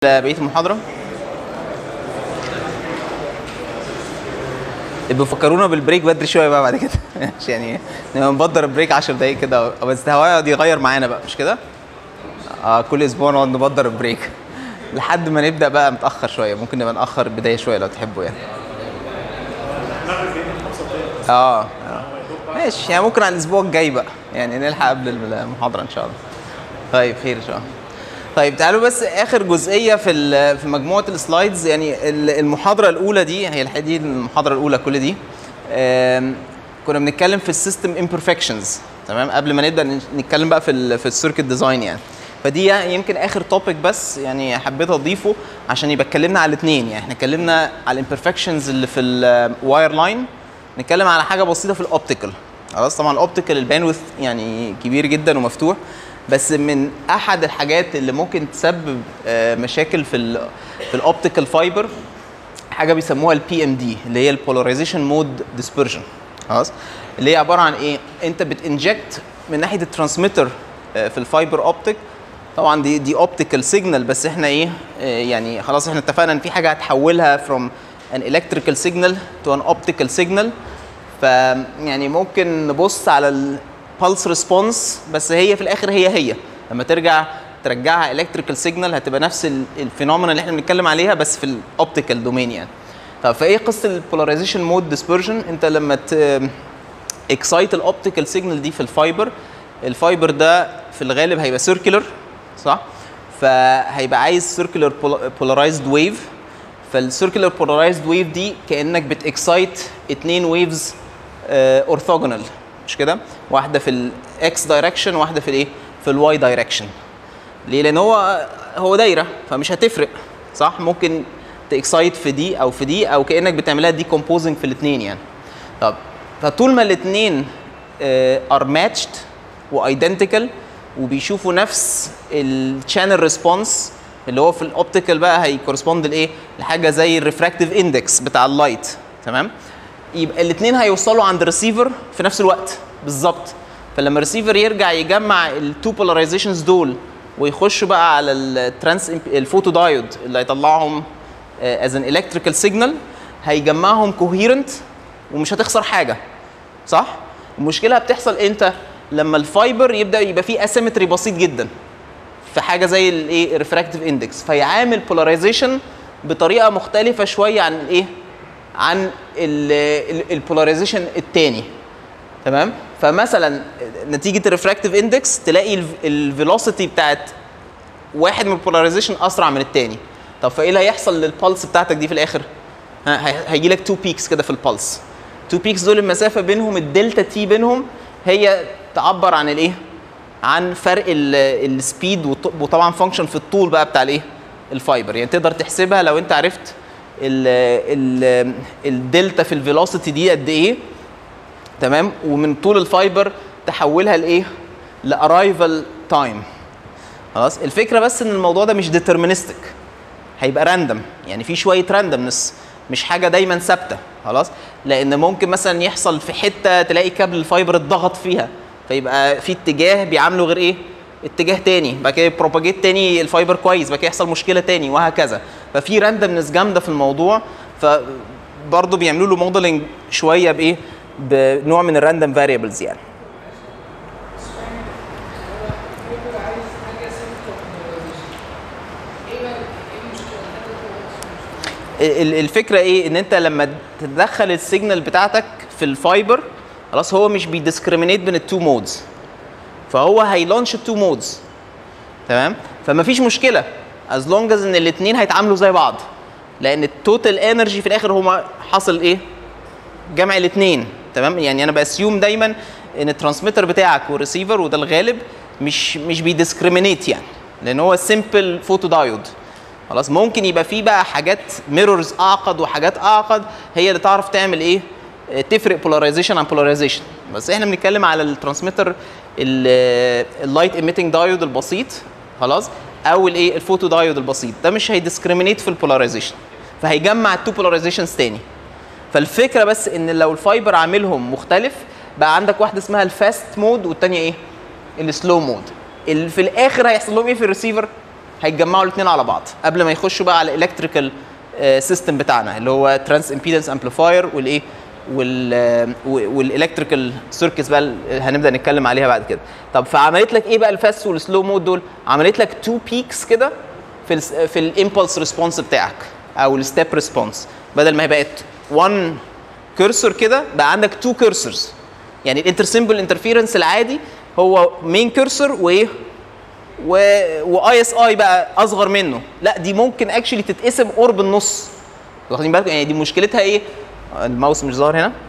بقيه المحاضره يبقوا فكرونا بالبريك بدري شويه بقى بعد كده مش يعني نبقى نبدر البريك 10 دقايق كده بس هو يقعد يغير معانا بقى مش كده؟ اه كل اسبوع نقعد نبدر البريك لحد ما نبدا بقى متاخر شويه ممكن نبقى ناخر البدايه شويه لو تحبوا يعني اه آه. ماشي يعني ممكن على الاسبوع الجاي بقى يعني نلحق قبل المحاضره ان شاء الله طيب خير ان شاء الله طيب تعالوا بس اخر جزئيه في ال- في مجموعه السلايدز يعني ال- المحاضره الاولى دي هي الحقيقه دي المحاضره الاولى كل دي آم، كنا بنتكلم في السيستم امبرفكشنز تمام قبل ما نبدا ن- نتكلم بقى في ال في السيركت ديزاين يعني فدي يمكن اخر توبيك بس يعني حبيت اضيفه عشان يبقى اتكلمنا على الاثنين يعني احنا اتكلمنا على الامبرفكشنز اللي في الواير لاين نتكلم على حاجه بسيطه في الاوبتيكال خلاص طبعا الاوبتيكال الباندويث يعني كبير جدا ومفتوح بس من احد الحاجات اللي ممكن تسبب آه، مشاكل في ال في الاوبتيكال فايبر حاجه بيسموها البي ام دي اللي هي البولاريزيشن مود ديسبرجن خلاص اللي هي عباره عن ايه انت بتنجكت من ناحيه الترانسميتر آه، في الفايبر اوبتيك طبعا دي دي اوبتيكال سيجنال بس احنا ايه آه، يعني خلاص احنا اتفقنا ان في حاجه هتحولها from an electrical signal to an optical signal فيعني ممكن نبص على البلس ريسبونس بس هي في الاخر هي هي لما ترجع ترجعها الكتريكال سيجنال هتبقى نفس الفينومينا اللي احنا بنتكلم عليها بس في الاوبتيكال دومين يعني طب فايه قصه البولاريزيشن مود ديسبرجن انت لما اكسايت الاوبتيكال سيجنال دي في الفايبر الفايبر ده في الغالب هيبقى سيركلر صح فهيبقى عايز سيركلر بولارايزد ويف فالسيركلر بولارايزد ويف دي كانك بتكسايت اتنين ويفز اورثوجونال مش كده واحده في الاكس دايركشن واحده في الايه في الواي دايركشن ليه لان هو هو دايره فمش هتفرق صح ممكن تاكسايت في دي او في دي او كانك بتعملها دي كومبوزنج في الاثنين يعني طب فطول ما الاثنين ار ماتشد وايدنتيكال وبيشوفوا نفس الشانل ريسبونس اللي هو في الاوبتيكال بقى هيكورسبوند لايه لحاجه زي الريفراكتيف اندكس بتاع اللايت تمام يبقى الاثنين هيوصلوا عند الريسيفر في نفس الوقت بالظبط فلما الريسيفر يرجع يجمع التو بولاريزيشنز دول ويخشوا بقى على الترانس الفوتو دايود اللي هيطلعهم از ان الكتريكال سيجنال هيجمعهم كوهيرنت ومش هتخسر حاجه صح المشكله بتحصل امتى لما الفايبر يبدا يبقى فيه اسيمتري بسيط جدا في حاجه زي الايه الريفراكتيف اندكس فيعامل بولاريزيشن بطريقه مختلفه شويه عن الايه عن البولاريزيشن الثاني تمام فمثلا نتيجه الريفراكتيف اندكس تلاقي الفيلوسيتي بتاعت واحد من البولاريزيشن اسرع من الثاني طب فايه اللي هيحصل للبلس بتاعتك دي في الاخر هيجي لك تو بيكس كده في البلس تو بيكس دول المسافه بينهم الدلتا تي بينهم هي تعبر عن الايه عن فرق السبيد وطبعا فانكشن في الطول بقى بتاع الايه الفايبر يعني تقدر تحسبها لو انت عرفت ال ال الدلتا في الفيلوسيتي دي قد ايه تمام ومن طول الفايبر تحولها لايه لارايفل تايم خلاص الفكره بس ان الموضوع ده مش ديترمينستك هيبقى راندم يعني في شويه راندمنس مش حاجه دايما ثابته خلاص لان ممكن مثلا يحصل في حته تلاقي كابل الفايبر اتضغط فيها فيبقى في اتجاه بيعامله غير ايه اتجاه تاني بعد كده بروباجيت تاني الفايبر كويس بعد كده يحصل مشكله تاني وهكذا ففي راندمنس جامده في الموضوع فبرضه بيعملوا له موديلنج شويه بايه بنوع من الراندم فاريبلز يعني الفكره ايه ان انت لما تدخل السيجنال بتاعتك في الفايبر خلاص هو مش بيديسكريمينيت بين التو مودز فهو هيلونش التو مودز تمام فما فيش مشكله از لونج از ان الاثنين هيتعاملوا زي بعض لان التوتال انرجي في الاخر هما حاصل ايه جمع الاثنين تمام يعني انا باسيوم دايما ان الترانسميتر بتاعك والريسيفر وده الغالب مش مش بيديسكريمينيت يعني لان هو سمبل فوتو دايود خلاص ممكن يبقى فيه بقى حاجات ميرورز اعقد وحاجات اعقد هي اللي تعرف تعمل ايه تفرق بولاريزيشن عن بولاريزيشن بس احنا بنتكلم على الترانسميتر اللايت ايميتنج دايود البسيط خلاص او الايه الفوتو دايود البسيط ده مش هيديسكريمينيت في البولاريزيشن فهيجمع التو بولاريزيشنز تاني فالفكره بس ان لو الفايبر عاملهم مختلف بقى عندك واحده اسمها الفاست مود والثانيه ايه السلو مود اللي في الاخر هيحصل لهم ايه في الريسيفر هيتجمعوا الاثنين على بعض قبل ما يخشوا بقى على الالكتريكال سيستم بتاعنا اللي هو ترانس امبيدنس امبليفاير والايه وال والالكتريكال سيركتس بقى اللي هنبدا نتكلم عليها بعد كده طب فعملت لك ايه بقى الفاست والسلو مود دول عملت لك تو بيكس كده في ال في الامبلس ريسبونس بتاعك او الستيب ريسبونس بدل ما هي بقت 1 كيرسور كده بقى عندك 2 كيرسورز يعني الانترسيمبل انترفيرنس العادي هو مين كيرسور وايه واي اس اي بقى اصغر منه لا دي ممكن اكشلي تتقسم قرب النص واخدين بالكم يعني دي مشكلتها ايه الماوس مش ظاهر هنا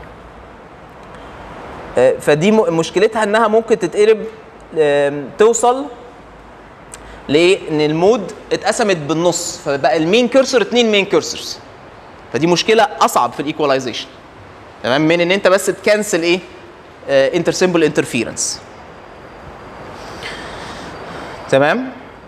آه، فدي م- مشكلتها انها ممكن تتقلب آم، توصل لان المود اتقسمت بالنص فبقى المين كيرسور اتنين مين كيرسورز فدي مشكله اصعب في الايكواليزيشن تمام من ان انت بس تكنسل ايه انتر سيمبل انترفيرنس تمام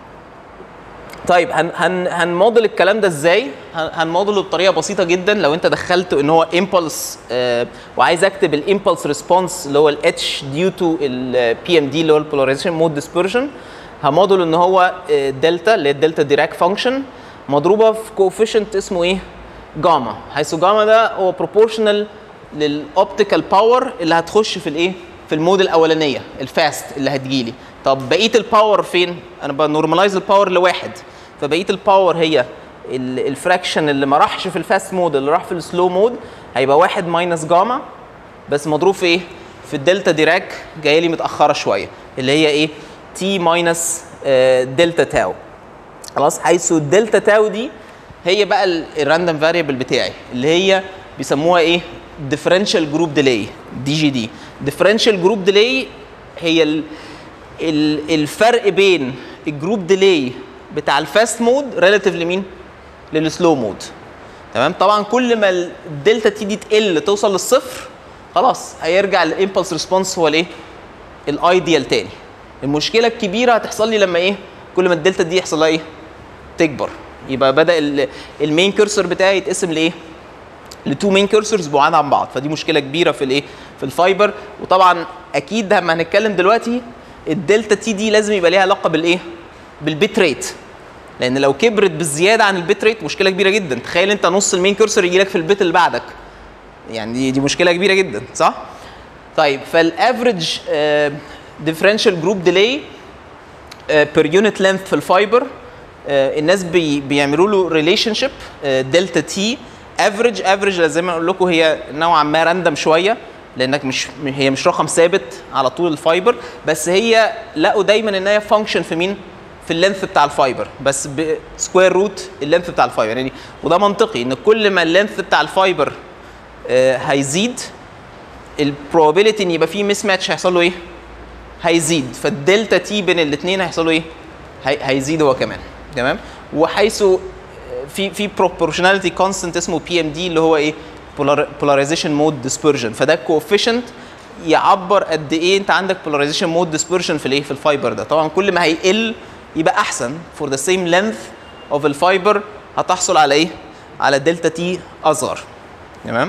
طيب هن هن هنموديل الكلام ده ازاي؟ هن- هنموديله بطريقه بسيطه جدا لو انت دخلت ان هو امبلس آه وعايز اكتب الامبلس ريسبونس اللي هو الاتش ديو تو البي ام دي اللي هو البولاريزيشن مود ديسبرشن هموديل ان هو آه، دلتا اللي هي الدلتا ديراك فانكشن مضروبه في كوفيشنت اسمه ايه؟ جاما حيث جاما ده هو بروبورشنال للاوبتيكال باور اللي هتخش في الايه؟ في المود الاولانيه الفاست اللي هتجيلي طب بقيه الباور فين؟ انا بنورماليز الباور لواحد فبقيه الباور هي ال- الفراكشن اللي ما راحش في الفاست مود اللي راح في السلو مود هيبقى واحد ماينس جاما بس مضروب في ايه؟ في الدلتا ديراك جايه لي متاخره شويه اللي هي ايه؟ تي ماينس دلتا تاو خلاص حيث الدلتا تاو دي هي بقى الراندوم فاريبل بتاعي اللي هي بيسموها ايه؟ ديفرنشال جروب ديلي دي جي دي ديفرنشال جروب ديلي هي ال ال الفرق بين الجروب ديلي بتاع الفاست مود ريلاتيف لمين؟ للسلو مود تمام طبعا كل ما الدلتا تي دي تقل توصل للصفر خلاص هيرجع الامبلس ريسبونس هو الايه؟ الايديال تاني المشكله الكبيره هتحصل لي لما ايه؟ كل ما الدلتا دي يحصل لها ايه؟ تكبر يبقى بدا ال- المين كيرسور بتاعي يتقسم لايه؟ لتو مين كيرسورز بعاد عن بعض فدي مشكله كبيره في الايه في الفايبر وطبعا اكيد لما هنتكلم دلوقتي الدلتا تي دي لازم يبقى ليها علاقه بالايه بالبيت ريت لان لو كبرت بالزياده عن البيت ريت مشكله كبيره جدا تخيل انت نص المين كيرسور يجي لك في البيت اللي بعدك يعني دي, دي مشكله كبيره جدا صح طيب فالافريج ديفرنشال جروب ديلي بير يونت لينث في الفايبر آه، الناس بي بيعملوا له ريليشن شيب دلتا تي افريج افريج زي ما اقول لكم هي نوعا ما راندم شويه لانك مش هي مش رقم ثابت على طول الفايبر بس هي لقوا دايما ان هي فانكشن في مين؟ في اللينث بتاع الفايبر بس بسكوير روت اللينث بتاع الفايبر يعني وده منطقي ان كل ما اللينث بتاع الفايبر آه، هيزيد البروبابيلتي ان يبقى فيه مس ماتش هيحصل له ايه؟ هيزيد فالدلتا تي بين الاثنين هيحصل له ايه؟ هي هيزيد هو كمان تمام؟ وحيث في في بروبورشناليتي كونستنت اسمه بي ام دي اللي هو ايه؟ بولاريزيشن مود ديسبرجن فده كوفيشنت يعبر قد ايه انت عندك بولاريزيشن مود ديسبرجن في الايه؟ في الفايبر ده طبعا كل ما هيقل يبقى احسن فور ذا سيم لينث اوف الفايبر هتحصل على ايه؟ على دلتا تي اصغر تمام؟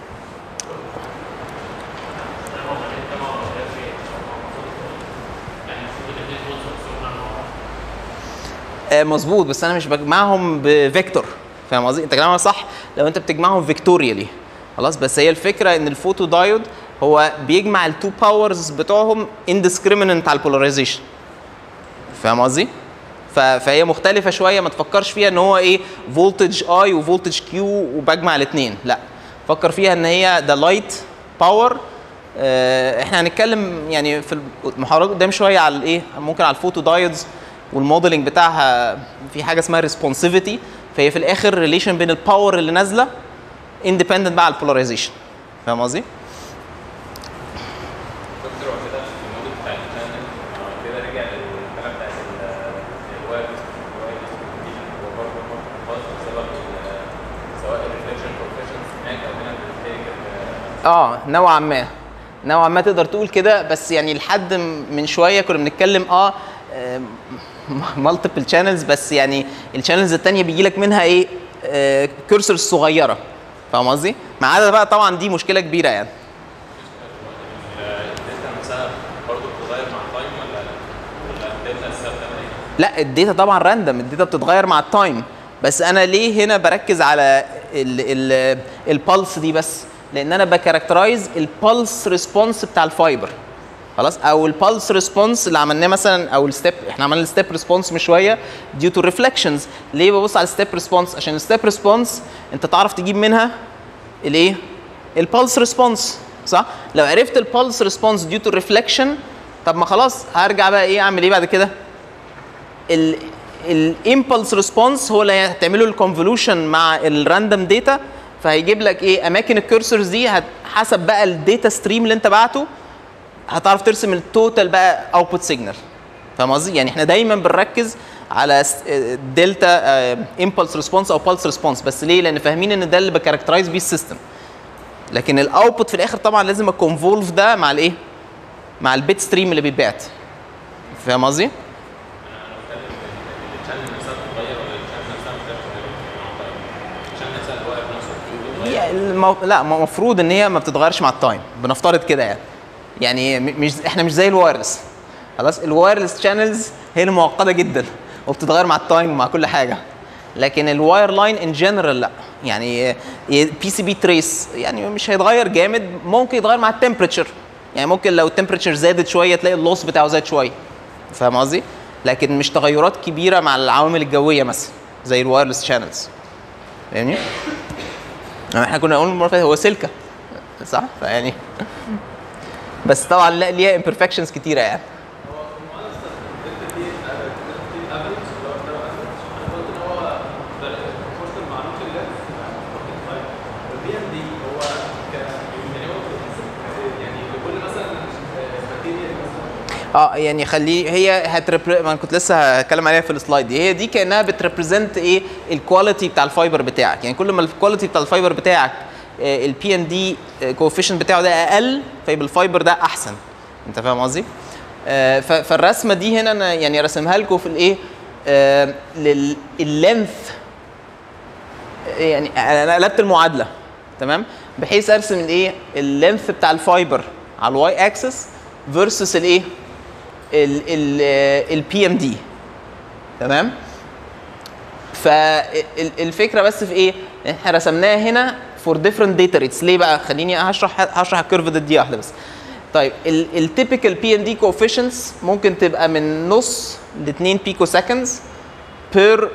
آه، مظبوط بس انا مش بجمعهم بفيكتور فاهم قصدي انت كلامك صح لو انت بتجمعهم فيكتوريالي خلاص بس هي الفكره ان الفوتو دايود هو بيجمع التو باورز بتوعهم اندسكريمنت على البولاريزيشن فاهم قصدي ف- فهي مختلفه شويه ما تفكرش فيها ان هو ايه فولتج اي وفولتج كيو وبجمع الاثنين لا فكر فيها ان هي ده لايت باور احنا هنتكلم يعني في المحاضرات قدام شويه على الايه ممكن على الفوتو دايودز والموديلنج بتاعها في حاجه اسمها ريسبونسيفيتي فهي في الاخر ريليشن بين الباور اللي نازله اندبندنت بقى على البولاريزيشن فاهم قصدي؟ دكتور هو كده في الموديل بتاع الشانل هو كده رجع للحاجه بتاعت ال- الوايرلس الوايرلس كوميونيكيشن هو برضه خاص بسبب ال- سواء الريفليكشن كوفيشنز هناك او هنا في اه نوعا ما نوعا ما تقدر تقول كده بس يعني لحد م- من شويه كنا بنتكلم اه مالتيبل شانلز بس يعني الشانلز التانية بيجي لك منها ايه كورسر صغيره فاهم قصدي؟ ما عدا بقى طبعا دي مشكله كبيره يعني الدلتا نفسها برضه بتتغير مع التايم ولا ولا الدلتا الثابته ولا ايه؟ لا الداتا طبعا راندم الداتا بتتغير مع التايم بس انا ليه هنا بركز على البلس دي بس لان انا بكاركترايز البلس ريسبونس بتاع الفايبر خلاص او البلس ريسبونس اللي عملناه مثلا او الستيب احنا عملنا الستيب ريسبونس من شويه ديو تو ريفلكشنز ليه ببص على الستيب ريسبونس عشان الستيب ريسبونس انت تعرف تجيب منها الايه البلس ريسبونس صح لو عرفت البلس ريسبونس ديو تو ريفلكشن طب ما خلاص هرجع بقى ايه اعمل ايه بعد كده الامبلس ريسبونس هو اللي هتعمله الكونفولوشن مع الراندوم داتا فهيجيب لك ايه اماكن الكيرسرز دي هت- حسب بقى الداتا ستريم اللي انت بعته هتعرف ترسم التوتال بقى اوتبوت سيجنال فاهم قصدي؟ يعني احنا دايما بنركز على دلتا امبلس ريسبونس او بلس ريسبونس بس ليه؟ لان فاهمين ان ده اللي بكاركترايز بيه السيستم لكن الاوتبوت في الاخر طبعا لازم اكونفولف ده مع الايه؟ مع البيت ستريم اللي بيتبعت فاهم قصدي؟ الشانل نفسها بتتغير ولا الشانل نفسها ما بتتغيرش الشانل نفسها اللي واقف نفسه هي المو... لا المفروض ان هي ما بتتغيرش مع التايم بنفترض كده يعني يعني م- مش احنا مش زي الوايرلس خلاص الوايرلس شانلز هي اللي معقده جدا وبتتغير مع التايم ومع كل حاجه لكن الواير لاين ان جنرال لا يعني بي سي بي تريس يعني مش هيتغير جامد ممكن يتغير مع التمبريتشر يعني ممكن لو التمبريتشر زادت شويه تلاقي اللوس بتاعه زاد شويه فاهم قصدي؟ لكن مش تغيرات كبيره مع العوامل الجويه مثلا زي الوايرلس شانلز فاهمني؟ يعني احنا كنا نقول المره اللي فاتت هو سلكه صح؟ فيعني بس طبعا لا ليها امبرفكشنز كتيره يعني اه يعني خليه هي هتربر ما أنا كنت لسه هتكلم عليها في السلايد دي هي دي كانها بتريبريزنت ايه الكواليتي بتاع الفايبر بتاعك يعني كل ما الكواليتي بتاع الفايبر بتاعك البي ان دي كوفيشنت بتاعه ده اقل فيبقى الفايبر ده احسن انت فاهم قصدي؟ آه، ف- فالرسمه دي هنا انا يعني رسمها لكم في الايه لللينث يعني انا قلبت المعادله تمام بحيث ارسم الايه اللينث بتاع الفايبر على الواي اكسس فيرسس الايه البي ام دي تمام فالفكره بس في ايه احنا رسمناها هنا فور ديفرنت داتا ريتس ليه بقى خليني هشرح هشرح الكيرف ده دقيقه واحده بس طيب التيبيكال بي ام دي كوفيشنتس ممكن تبقى من نص ل 2 بيكو سكندز بير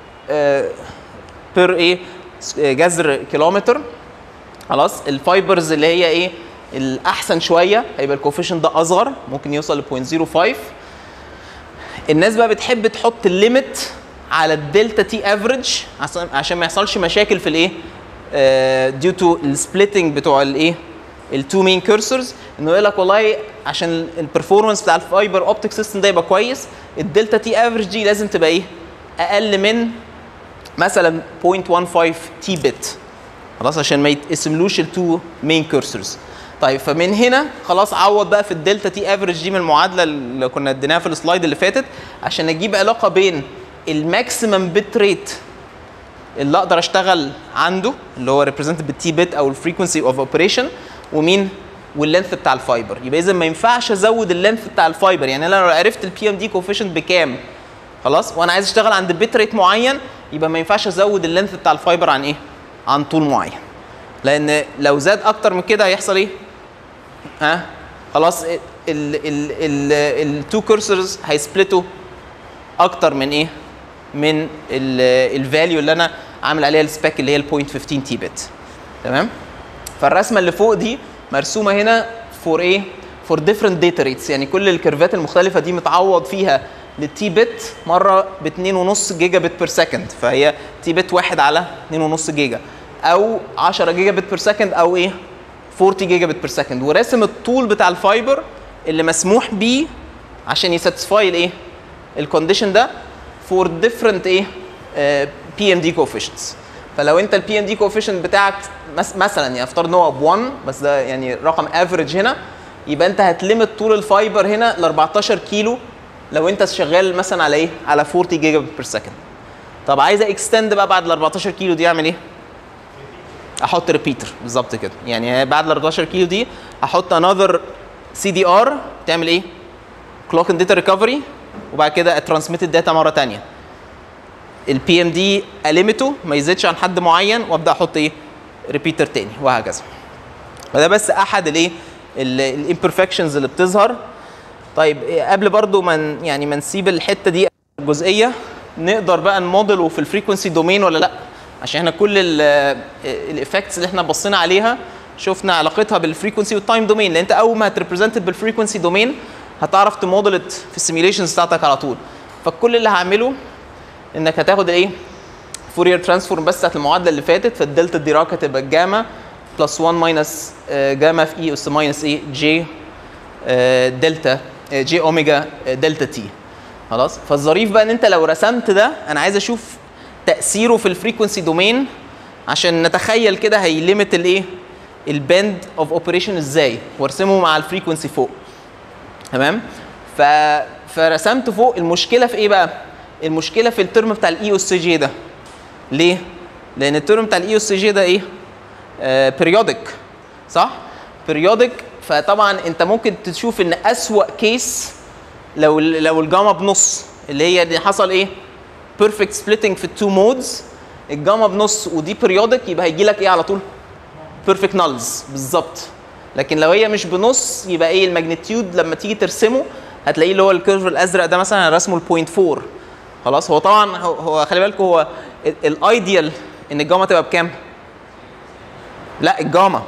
بير ايه جذر كيلومتر خلاص الفايبرز اللي هي ايه الاحسن شويه هيبقى الكوفيشنت ده اصغر ممكن يوصل ل 0.05 الناس بقى بتحب تحط الليميت على الدلتا تي افريج عشان عشان ما يحصلش مشاكل في الايه ديو تو السبليتنج بتوع الايه التو مين كيرسرز انه يقول لك والله عشان البرفورمانس بتاع الفايبر اوبتيك سيستم ده يبقى كويس الدلتا تي افريج دي لازم تبقى ايه اقل من مثلا 0.15 تي بت خلاص عشان ما يتقسملوش التو مين كيرسرز طيب فمن هنا خلاص عوض بقى في الدلتا تي افريج دي من المعادله اللي كنا اديناها في السلايد اللي فاتت عشان اجيب علاقه بين الماكسيمم بت ريت اللي اقدر اشتغل عنده اللي هو ريبريزنتد بالتي بت او الفريكونسي اوف اوبريشن ومين واللينث بتاع الفايبر يبقى اذا ما ينفعش ازود اللينث بتاع الفايبر يعني انا لو عرفت البي ام دي كوفيشنت بكام خلاص وانا عايز اشتغل عند بت ريت معين يبقى ما ينفعش ازود اللينث بتاع الفايبر عن ايه عن طول معين لان لو زاد اكتر من كده هيحصل ايه ها خلاص التو كورسرز هيسبلتوا اكتر من ايه من الفاليو اللي انا عامل عليها السبيك اللي هي ال 0.15 تي بت تمام فالرسمه اللي فوق دي مرسومه هنا فور ايه فور ديفرنت داتا ريتس يعني كل الكيرفات المختلفه دي متعوض فيها للتي بت مره ب 2.5 جيجا بت بير سكند فهي تي بت واحد على 2.5 جيجا او 10 جيجا بت بير سكند او ايه 40 جيجا بت بير سكند وراسم الطول بتاع الفايبر اللي مسموح بيه عشان يساتسفاي الايه الكونديشن ده فور ديفرنت ايه بي ام دي كوفيشنتس فلو انت البي ام دي كوفيشنت بتاعك مس مثلا يعني افترض ان هو ب 1 بس ده يعني رقم افريج هنا يبقى انت هتليمت طول الفايبر هنا ل 14 كيلو لو انت شغال مثلا على ايه على 40 جيجا بت بير سكند طب عايز اكستند بقى بعد ال 14 كيلو دي اعمل ايه احط ريبيتر بالظبط كده يعني بعد ال 14 كيلو دي احط انذر سي دي ار تعمل ايه كلوك اند داتا ريكفري وبعد كده اترانسميت الداتا مره ثانيه البي ام دي اليميته ما يزيدش عن حد معين وابدا احط ايه ريبيتر تاني وهكذا فده بس احد الايه الامبرفكشنز اللي بتظهر طيب إيه، قبل برضو ما ن- يعني ما نسيب الحته دي الجزئيه نقدر بقى نموديله في الفريكونسي دومين ولا لا عشان احنا كل الايفكتس اللي احنا بصينا عليها شفنا علاقتها بالفريكونسي والتايم دومين لان انت اول ما هتريبريزنت بالفريكونسي دومين هتعرف تموديل في السيميليشنز بتاعتك على طول فكل اللي هعمله انك هتاخد الايه فورير ترانسفورم بس بتاعت المعادله اللي فاتت فالدلتا ديراك هتبقى الجاما بلس 1 ماينس جاما في اي اس ماينس ايه جي آه، دلتا آه، جي اوميجا آه، دلتا تي خلاص فالظريف بقى ان انت لو رسمت ده انا عايز اشوف تاثيره في الفريكونسي دومين عشان نتخيل كده هيليمت الايه الباند اوف اوبريشن ازاي وارسمه مع الفريكونسي فوق تمام ف فرسمت فوق المشكله في ايه بقى المشكله في الترم بتاع الاي اس جي ده ليه لان الترم بتاع الاي اس جي ده ايه بيريودك صح بيريودك فطبعا انت ممكن تشوف ان اسوأ كيس لو ال- لو الجاما بنص اللي هي اللي حصل ايه بيرفكت سبليتنج في التو مودز الجاما بنص ودي بيريودك يبقى هيجي لك ايه على طول بيرفكت نالز بالظبط لكن لو هي مش بنص يبقى ايه الماجنتيود لما تيجي ترسمه هتلاقيه اللي هو الكيرف الازرق ده مثلا أنا رسمه البوينت 4 خلاص هو طبعا هو, هو خلي بالكم هو الايديال ان الجاما تبقى بكام؟ لا الجاما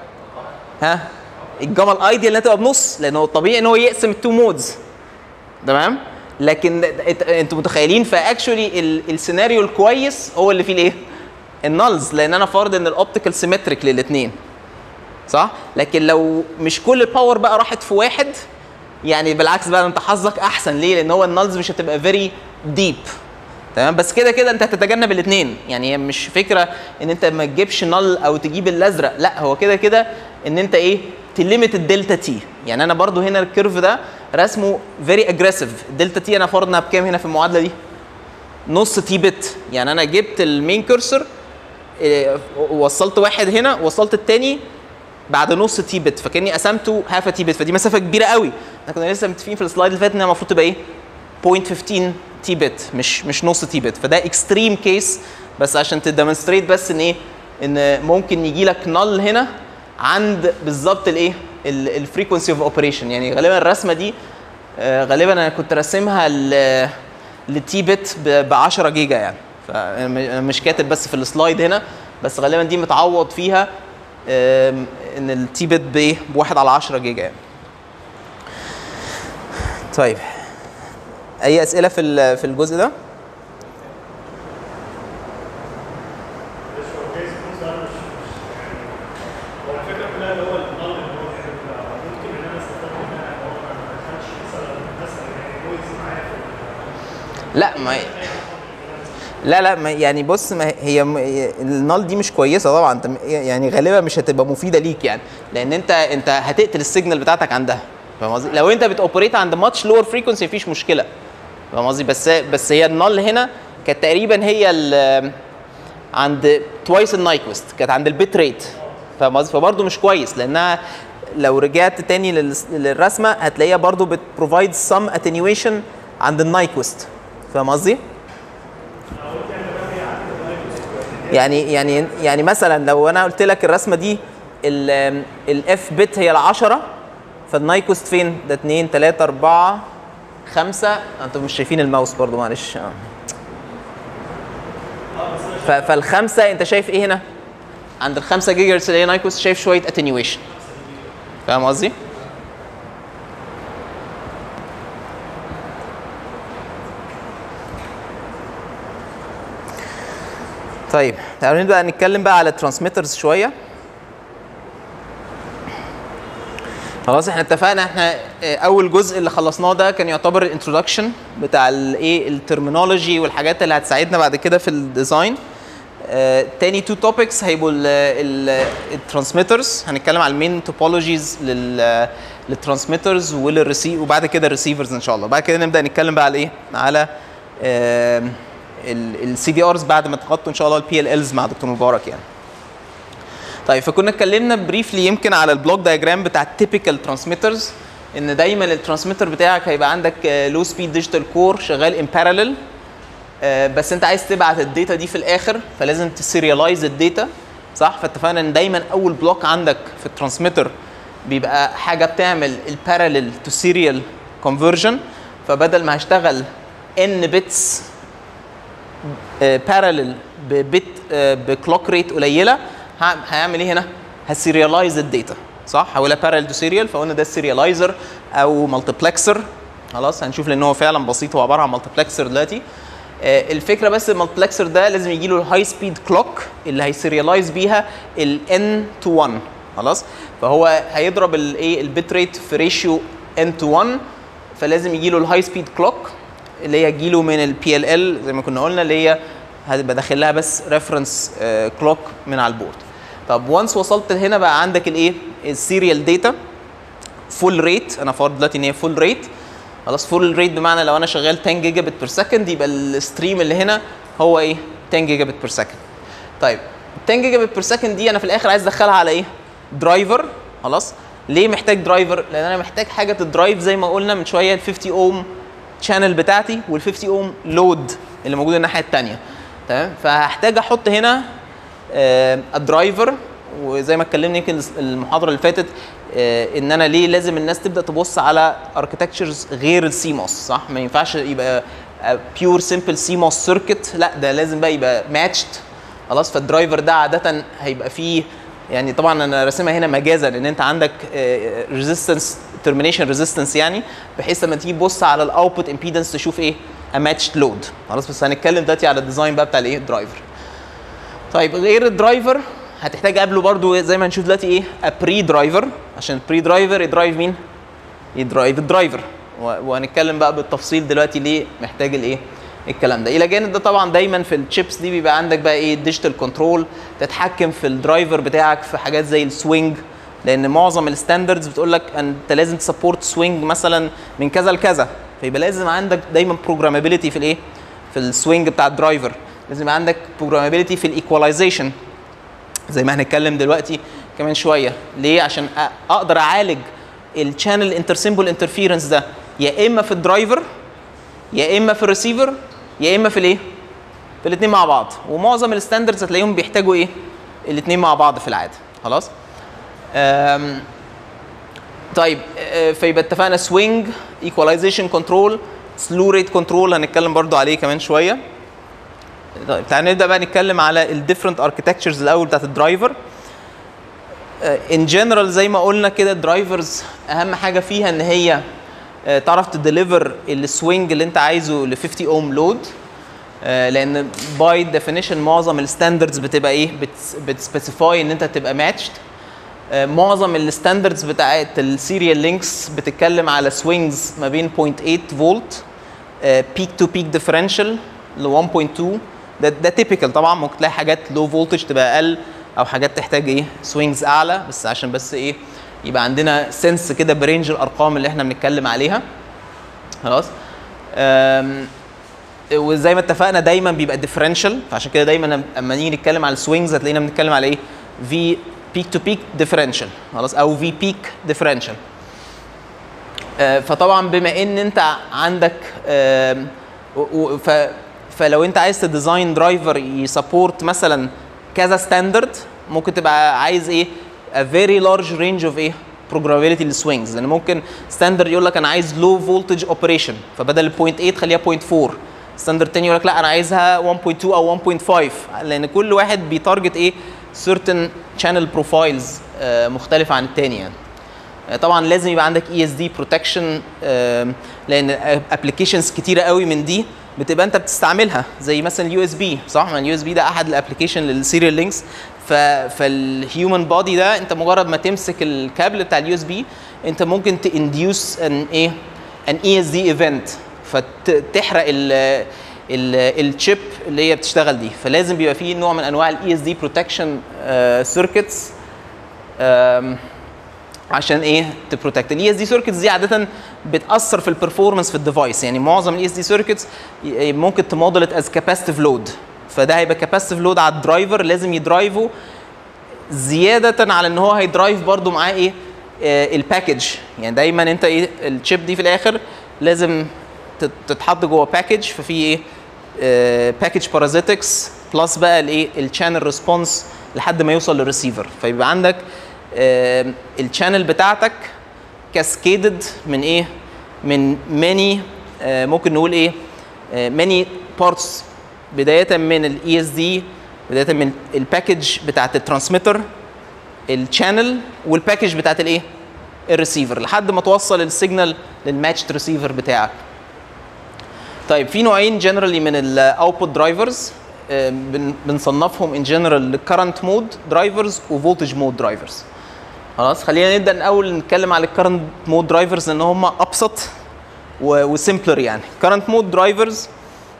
ها الجاما الايديال انها تبقى بنص لان هو الطبيعي ان هو يقسم التو مودز تمام لكن إت- انتوا متخيلين فاكشولي السيناريو الكويس هو اللي فيه الايه؟ النلز لان انا فارض ان الاوبتيكال سيمتريك للاثنين صح لكن لو مش كل الباور بقى راحت في واحد يعني بالعكس بقى انت حظك احسن ليه لان هو النلز مش هتبقى فيري ديب تمام بس كده كده انت هتتجنب الاثنين يعني هي مش فكره ان انت ما تجيبش نل او تجيب الازرق لا هو كده كده ان انت ايه تليمت الدلتا تي يعني انا برضو هنا الكيرف ده رسمه فيري اجريسيف الدلتا تي انا فرضنا بكام هنا في المعادله دي نص تي بت يعني انا جبت المين كرسر وصلت واحد هنا وصلت التاني بعد نص تي بت فكاني قسمته هاف تي بت فدي مسافه كبيره قوي احنا كنا لسه متفقين في السلايد اللي فات انها المفروض تبقى ايه 0.15 تي بت مش مش نص تي بت فده اكستريم كيس بس عشان تديمونستريت بس ان ايه ان ممكن يجي لك نل هنا عند بالظبط الايه الفريكونسي اوف اوبريشن يعني غالبا الرسمه دي آه، غالبا انا كنت راسمها ل لتي بت ب 10 جيجا يعني فانا مش كاتب بس في السلايد هنا بس غالبا دي متعوض فيها آم، ان التي بت بايه بواحد على 10 جيجا يعني طيب اي اسئله في ال- في الجزء ده بس هو جايز يكون سؤال مش مش يعني هو الفكره كلها اللي هو النظام اللي هو بيحب ممكن ان انا استفاد منها ان هو ما دخلش مثلا مثلا يعني بويز معايا في ال- لا ما لا لا ما يعني بص ما هي م- النال دي مش كويسه طبعا انت م- يعني غالبا مش هتبقى مفيده ليك يعني لان انت انت هتقتل السيجنال بتاعتك عندها فاهم قصدي؟ لو انت بتوبريت عند ماتش لور فريكونسي مفيش مشكله فاهم قصدي؟ بس بس هي النال هنا كانت تقريبا هي ال- عند توايس النايكوست كانت عند البيت ريت فاهم قصدي؟ فبرضه مش كويس لانها لو رجعت تاني للس- للرسمه هتلاقيها برضه بتبروفايد سم اتنيويشن عند النايكوست فاهم قصدي؟ يعني يعني يعني مثلا لو انا قلت لك الرسمه دي الاف بت هي العشرة فالنايكوست فين؟ ده 2 3 4 5 انتوا مش شايفين الماوس برضو معلش آه. ف- فالخمسه انت شايف ايه هنا؟ عند الخمسة جيجا هرتز اللي هي نايكوست شايف شويه اتنيويشن فاهم قصدي؟ طيب تعالوا نبدا نتكلم بقى على الترانسميترز شويه خلاص احنا اتفقنا احنا اه، اول جزء اللي خلصناه ده كان يعتبر الانترودكشن بتاع الايه الترمينولوجي والحاجات اللي هتساعدنا بعد كده في الديزاين اه، تاني تو توبكس هيبقوا الترانسميترز هنتكلم على المين توبولوجيز للترانسميترز وللريسي وبعد كده الريسيفرز ان شاء الله بعد كده نبدا نتكلم بقى على ايه على السي دي ارز بعد ما تغطوا ان شاء الله البي ال الز مع دكتور مبارك يعني طيب فكنا اتكلمنا بريفلي يمكن على البلوك دايجرام بتاع التيبيكال ترانسميترز ان دايما الترانسميتر بتاعك هيبقى عندك لو سبيد ديجيتال كور شغال ان باراليل بس انت عايز تبعت الداتا دي في الاخر فلازم تسيريالايز الداتا صح فاتفقنا ان دايما اول بلوك عندك في الترانسميتر بيبقى حاجه بتعمل الباراليل تو سيريال كونفرجن فبدل ما هشتغل ان بيتس باراليل ببت بكلوك ريت قليله ه- هيعمل ايه هنا؟ هسيريالايز الداتا صح؟ هقولها باراليل تو سيريال فقلنا ده السيريالايزر او مالتيبلكسر خلاص هنشوف لان هو فعلا بسيط هو عباره عن مالتيبلكسر دلوقتي آه، الفكره بس المالتيبلكسر ده لازم يجي له الهاي سبيد كلوك اللي هيسيريالايز بيها ال n to 1 خلاص فهو هيضرب الايه البيت ريت في ريشيو n to 1 فلازم يجي له الهاي سبيد كلوك اللي هي تجي له من البي ال ال زي ما كنا قلنا اللي هي هتبقى داخل لها بس ريفرنس كلوك من على البورد طب وانس وصلت هنا بقى عندك الايه السيريال داتا فول ريت انا فرض دلوقتي ان هي فول ريت خلاص فول ريت بمعنى لو انا شغال 10 جيجا بت بير سكند يبقى الستريم اللي هنا هو ايه 10 جيجا بت بير سكند طيب 10 جيجا بت بير سكند دي انا في الاخر عايز ادخلها على ايه درايفر خلاص ليه محتاج درايفر لان انا محتاج حاجه تدرايف زي ما قلنا من شويه ال 50 اوم شانل بتاعتي وال 50 اوم لود اللي موجود الناحيه الثانيه تمام فهحتاج احط هنا آه، الدرايفر وزي ما اتكلمنا يمكن المحاضره اللي فاتت آه، ان انا ليه لازم الناس تبدا تبص على اركتكتشرز غير السي موس صح ما ينفعش يبقى بيور سمبل سي موس سيركت لا ده لازم بقى يبقى ماتشد خلاص فالدرايفر ده عاده هيبقى فيه يعني طبعا انا راسمها هنا مجازا ان انت عندك ريزيستنس ترمينيشن ريزيستنس يعني بحيث لما تيجي تبص على الاوتبوت امبيدنس تشوف ايه ماتشد لود خلاص بس هنتكلم دلوقتي على الديزاين بقى بتاع الايه الدرايفر طيب غير الدرايفر هتحتاج قبله برضو زي ما هنشوف دلوقتي ايه بري درايفر عشان البري درايفر يدرايف مين؟ يدرايف الدرايفر و- وهنتكلم بقى بالتفصيل دلوقتي ليه محتاج الايه؟ الكلام ده الى جانب ده طبعا دايما في الشيبس دي بيبقى عندك بقى ايه ديجيتال كنترول تتحكم في الدرايفر بتاعك في حاجات زي السوينج لان معظم الستاندردز بتقول لك انت لازم تسبورت سوينج مثلا من كذا لكذا فيبقى لازم عندك دايما بروجرامابيلتي في الايه؟ في السوينج بتاع الدرايفر لازم يبقى عندك بروجرامابيلتي في الايكواليزيشن زي ما هنتكلم دلوقتي كمان شويه ليه عشان أ- اقدر اعالج الشانل انتر سيمبل انترفيرنس ده يا اما في الدرايفر يا اما في الريسيفر يا اما في الايه في الاثنين مع بعض ومعظم الستاندردز هتلاقيهم بيحتاجوا ايه الاثنين مع بعض في العاده خلاص أم طيب آه، فيبقى اتفقنا سوينج ايكواليزيشن كنترول سلو ريت كنترول هنتكلم برضو عليه كمان شويه طيب تعالى نبدا بقى نتكلم على الديفرنت اركتكتشرز الاول بتاعت الدرايفر ان جنرال زي ما قلنا كده الدرايفرز اهم حاجه فيها ان هي آه، تعرف تديليفر السوينج اللي انت عايزه ل 50 اوم لود لان باي ديفينيشن معظم الستاندردز بتبقى ايه بتسبيسيفاي ان انت تبقى ماتشد معظم الستاندردز بتاعت السيريال لينكس بتتكلم على سوينجز ما بين 0.8 فولت بيك تو بيك ديفرنشال ل 1.2 ده ده تيبيكال طبعا ممكن تلاقي حاجات لو فولتج تبقى اقل او حاجات تحتاج ايه سوينجز اعلى بس عشان بس ايه يبقى عندنا سنس كده برينج الارقام اللي احنا بنتكلم عليها خلاص أم، وزي ما اتفقنا دايما بيبقى ديفرنشال فعشان كده دايما اما نيجي نتكلم على السوينجز هتلاقينا بنتكلم على ايه في بيك تو بيك ديفرنشال خلاص او في بيك ديفرنشال فطبعا بما ان انت عندك آم، و- و- ف- فلو انت عايز تديزاين درايفر يسبورت مثلا كذا ستاندرد ممكن تبقى عايز ايه a very large range of ايه programmability للسوينجز لان ممكن ستاندرد يقول لك انا عايز low voltage operation فبدل 0.8 خليها 0.4 ستاندرد تاني يقول لك لا انا عايزها 1.2 او 1.5 لان كل واحد بيتارجت ايه certain channel profiles آه، مختلفه عن التاني يعني طبعا لازم يبقى عندك اي اس دي بروتكشن لان ابلكيشنز كتيره قوي من دي بتبقى انت بتستعملها زي مثلا اليو اس بي صح ما اليو اس بي ده احد الابلكيشن للسيريال لينكس فالهيومن بودي ده انت مجرد ما تمسك الكابل بتاع اليو اس بي انت ممكن تانديوس ان ايه ان اي اس دي ايفنت فتحرق ال الشيب اللي هي بتشتغل دي فلازم بيبقى فيه نوع من انواع الاي اس دي بروتكشن سيركتس عشان ايه تبروتكت الاي اس دي سيركتس دي عاده بتاثر في البرفورمانس في الديفايس يعني معظم الاي اس دي سيركتس ممكن تموديلت از كاباسيتيف لود فده هيبقى كاباسيتيف لود على الدرايفر لازم يدرايفه زياده على ان هو هيدرايف برده معاه ايه الباكج يعني دايما انت ايه الشيب دي في الاخر لازم تت- تتحط جوه باكج ففي ايه باكج بارازيتكس بلس بقى الايه الشانل ريسبونس لحد ما يوصل للريسيفر فيبقى عندك الشانل بتاعتك كاسكيدد من ايه من ماني ممكن نقول ايه ماني بارتس بدايه من الاي اس دي بدايه من الباكج بتاعت الترانسميتر الشانل والباكج بتاعت الايه الريسيفر لحد ما توصل السيجنال للماتشد ريسيفر بتاعك طيب في نوعين جنرالي من الاوتبوت درايفرز بنصنفهم ان جنرال كرنت مود درايفرز وفولتج مود درايفرز خلاص خلينا نبدا الاول نتكلم على الكرنت مود درايفرز لان هم ابسط وسمبلر يعني كرنت مود درايفرز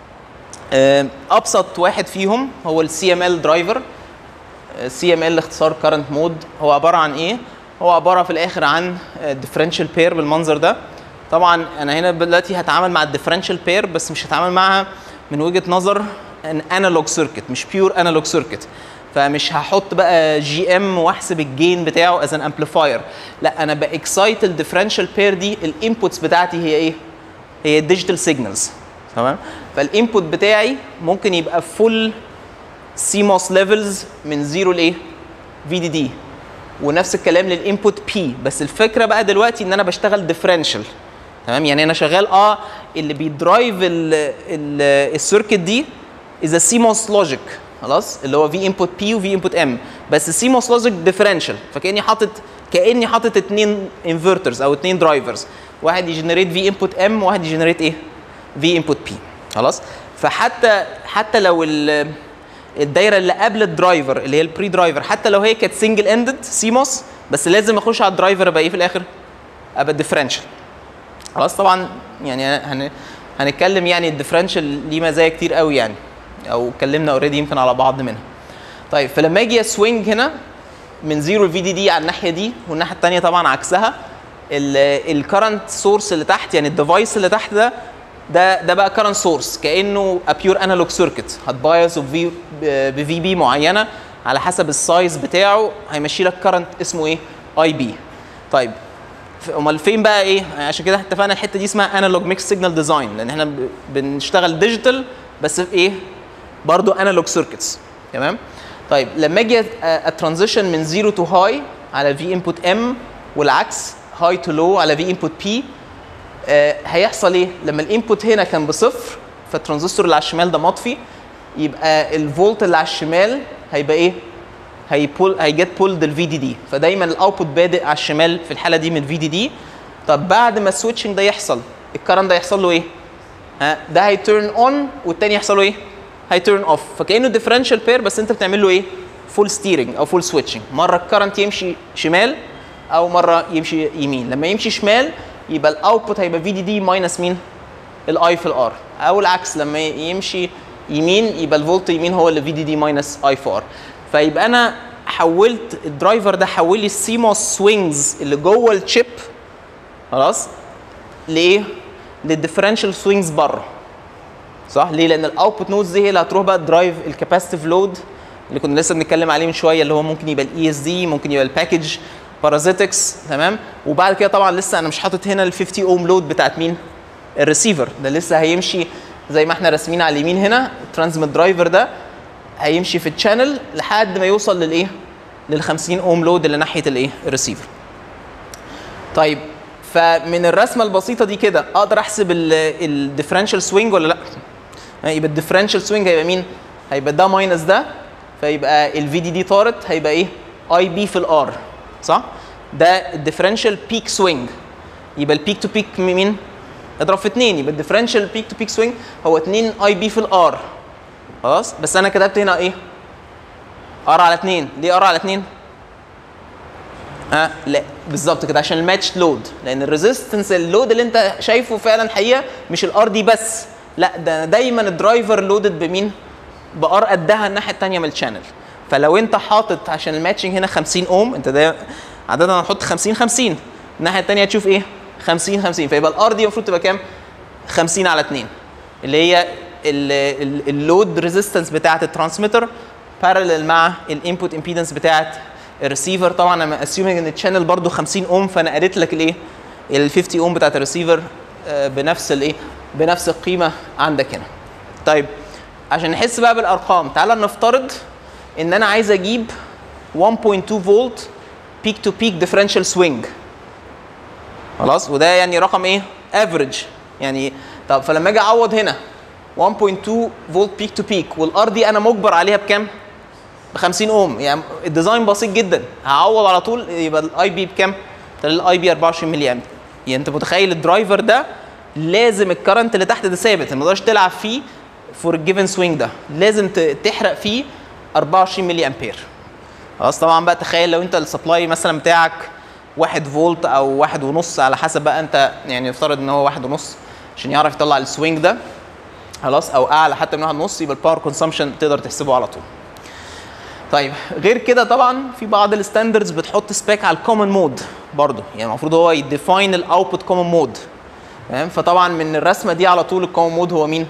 ابسط واحد فيهم هو السي ام ال درايفر سي ام ال اختصار كرنت مود هو عباره عن ايه هو عباره في الاخر عن ديفرنشال بير بالمنظر ده طبعا انا هنا دلوقتي هتعامل مع الديفرنشال بير بس مش هتعامل معاها من وجهه نظر ان انالوج سيركت مش بيور انالوج سيركت فمش هحط بقى جي ام واحسب الجين بتاعه از ان امبليفاير لا انا باكسايت الديفرنشال بير دي الانبوتس بتاعتي هي ايه هي الديجيتال سيجنالز تمام فالانبوت بتاعي ممكن يبقى فول سيموس ليفلز من زيرو لايه في دي دي ونفس الكلام للانبوت بي بس الفكره بقى دلوقتي ان انا بشتغل ديفرنشال تمام يعني انا شغال اه اللي بيدرايف السيركت دي از سيموس لوجيك خلاص اللي هو في انبوت بي وفي انبوت ام بس السيموس لوجيك ديفرنشال فكاني حاطط كاني حاطط اثنين انفرترز او اثنين درايفرز واحد يجنريت في انبوت ام وواحد يجنريت ايه في انبوت بي خلاص فحتى حتى لو ال- الدايره اللي قبل الدرايفر اللي هي البري درايفر حتى لو هي كانت سنجل اندد سيموس بس لازم اخش على الدرايفر ابقى ايه في الاخر ابقى ديفرنشال خلاص طبعا يعني هن... هنتكلم يعني الديفرنشال ليه مزايا كتير قوي يعني او اتكلمنا اوريدي يمكن على بعض منها طيب فلما اجي اسوينج هنا من زيرو في دي دي على الناحيه دي والناحيه الثانيه طبعا عكسها الكرنت سورس اللي تحت يعني الديفايس اللي تحت ده ده ده بقى كرنت سورس كانه ا بيور انالوج سيركت هتبايظ بفي بفي بي معينه على حسب السايز بتاعه هيمشي لك كرنت اسمه ايه اي بي طيب ف- امال فين بقى ايه عشان كده اتفقنا الحته دي اسمها انالوج ميكس سيجنال ديزاين لان احنا ب- بنشتغل ديجيتال بس في ايه برضو انالوج سيركتس تمام طيب لما اجي اترانزيشن من زيرو تو هاي على في انبوت ام والعكس هاي تو لو على في انبوت بي هيحصل ايه لما الانبوت هنا كان بصفر فالترانزستور اللي على الشمال ده مطفي يبقى الفولت اللي على الشمال هيبقى ايه هيبول هيجت بولد الفي دي دي فدايما الاوتبوت بادئ على الشمال في الحاله دي من في دي دي طب بعد ما السويتشنج ده يحصل الكرنت ده يحصل له ايه ها ده هيتيرن اون والتاني يحصل له ايه هيتيرن اوف فكانه ديفرنشال بير بس انت بتعمل له ايه فول ستيرنج او فول سويتشنج مره الكرنت يمشي شمال او مره يمشي يمين لما يمشي شمال يبقى الاوتبوت هيبقى في دي دي ماينس مين الاي في الار او العكس لما يمشي يمين يبقى الفولت يمين هو اللي في دي دي ماينس اي في ار فيبقى انا حولت الدرايفر ده حول لي السيموس سوينجز اللي جوه الشيب خلاص لايه؟ للديفرنشال سوينجز بره صح ليه؟ لان الاوتبوت نودز دي هي اللي هتروح بقى درايف الكاباسيتيف لود اللي كنا لسه بنتكلم عليه من شويه اللي هو ممكن يبقى الاي اس دي ممكن يبقى الباكج بارازيتكس تمام وبعد كده طبعا لسه انا مش حاطط هنا ال 50 اوم لود بتاعت مين؟ الريسيفر ده لسه هيمشي زي ما احنا راسمين على اليمين هنا الترانسميت درايفر ده هيمشي في الشانل لحد ما يوصل للايه؟ لل 50 اوم لود اللي ناحيه الايه؟ الريسيفر. طيب فمن الرسمه البسيطه دي كده اقدر احسب الديفرنشال سوينج ولا لا؟ يبقى الديفرنشال سوينج هيبقى مين؟ هيبقى ده ماينس ده فيبقى الفي دي دي طارت هيبقى ايه؟ اي بي في الار صح؟ ده الديفرنشال بيك سوينج يبقى البيك تو بيك مين؟ اضرب في 2 يبقى الديفرنشال بيك تو بيك سوينج هو 2 اي بي في الار خلاص بس انا كتبت هنا ايه؟ ار على 2 ليه ار على 2؟ ها لا بالظبط كده عشان الماتش لود لان الريزيستنس اللود اللي انت شايفه فعلا حقيقه مش الار دي بس لا ده دايما الدرايفر لودد بمين؟ بار قدها الناحيه الثانيه من الشانل فلو انت حاطط عشان الماتشنج هنا 50 اوم انت ده عاده هنحط 50 50 الناحيه الثانيه تشوف ايه 50 50 فيبقى الار دي المفروض تبقى كام 50 على 2 اللي هي اللود ريزيستنس بتاعه الترانسميتر بارلل مع الانبوت امبيدنس بتاعه الريسيفر طبعا انا اسيومينج ان الشانل برضو 50 اوم فانا قريت لك الايه ال 50 اوم بتاعت الريسيفر آه، بنفس الايه بنفس القيمه عندك هنا طيب عشان نحس بقى بالارقام تعالى نفترض ان انا عايز اجيب 1.2 فولت بيك تو بيك ديفرنشال سوينج خلاص وده يعني رقم ايه افريج يعني طب فلما اجي اعوض هنا 1.2 فولت بيك تو بيك والار دي انا مجبر عليها بكام ب 50 اوم يعني الديزاين بسيط جدا هعوض على طول يبقى الاي بي بكام الاي بي 24 ملي امبير يعني انت متخيل الدرايفر ده لازم الكرنت اللي تحت ده ثابت ما تقدرش تلعب فيه فور الجيفن سوينج ده لازم ت- تحرق فيه 24 ملي امبير خلاص طبعا بقى تخيل لو انت السبلاي مثلا بتاعك واحد فولت او واحد ونص على حسب بقى انت يعني يفترض ان هو واحد ونص عشان يعرف يطلع السوينج ده خلاص او اعلى حتى من واحد ونص يبقى الباور كونسامشن تقدر تحسبه على طول طيب غير كده طبعا في بعض الستاندردز بتحط سبيك على الكومن مود برضه يعني المفروض هو يديفاين الاوتبوت كومن مود تمام فطبعا من الرسمه دي على طول الكومن مود هو مين؟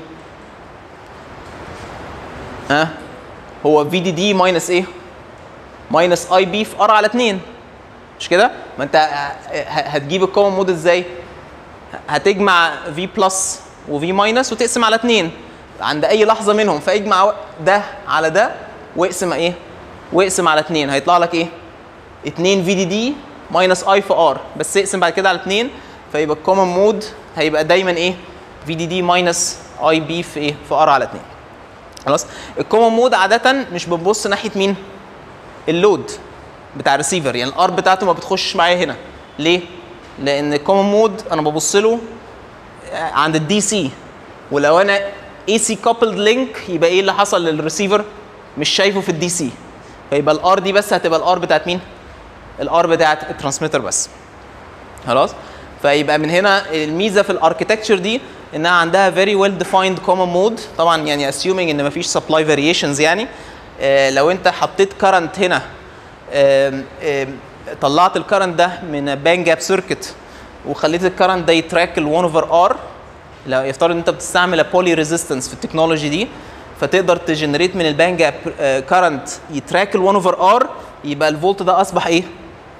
ها هو في دي دي ماينس ايه؟ ماينس اي بي في ار على 2 مش كده؟ ما انت ه- ه- هتجيب الكومن مود ازاي؟ هتجمع في بلس وفي ماينس وتقسم على 2 عند اي لحظه منهم فاجمع ده على ده واقسم ايه؟ واقسم على 2 هيطلع لك ايه؟ 2 في دي دي ماينس اي في ار بس اقسم بعد كده على 2 فيبقى الكومن مود هيبقى دايما ايه؟ في دي دي ماينس اي بي في ايه؟ في ار على 2 خلاص الكومن مود عاده مش بنبص ناحيه مين؟ اللود بتاع الريسيفر يعني الار بتاعته ما بتخش معايا هنا ليه؟ لان الكومن مود انا ببص له عند الدي سي ولو انا اي سي كابلد لينك يبقى ايه اللي حصل للريسيفر مش شايفه في الدي سي فيبقى الار دي بس هتبقى الار بتاعت مين؟ الار بتاعت الترانسميتر بس خلاص فيبقى من هنا الميزه في الاركتكتشر دي انها عندها very well defined common mode طبعا يعني assuming ان مفيش supply variations يعني آه لو انت حطيت current هنا آم آم طلعت الكرنت ده من بان جاب سيركت وخليت الكرنت ده يتراك ال 1 اوفر ار لو يفترض ان انت بتستعمل بولي ريزيستنس في التكنولوجي دي فتقدر تجنريت من البان جاب كرنت يتراك ال 1 اوفر ار يبقى الفولت ده اصبح ايه؟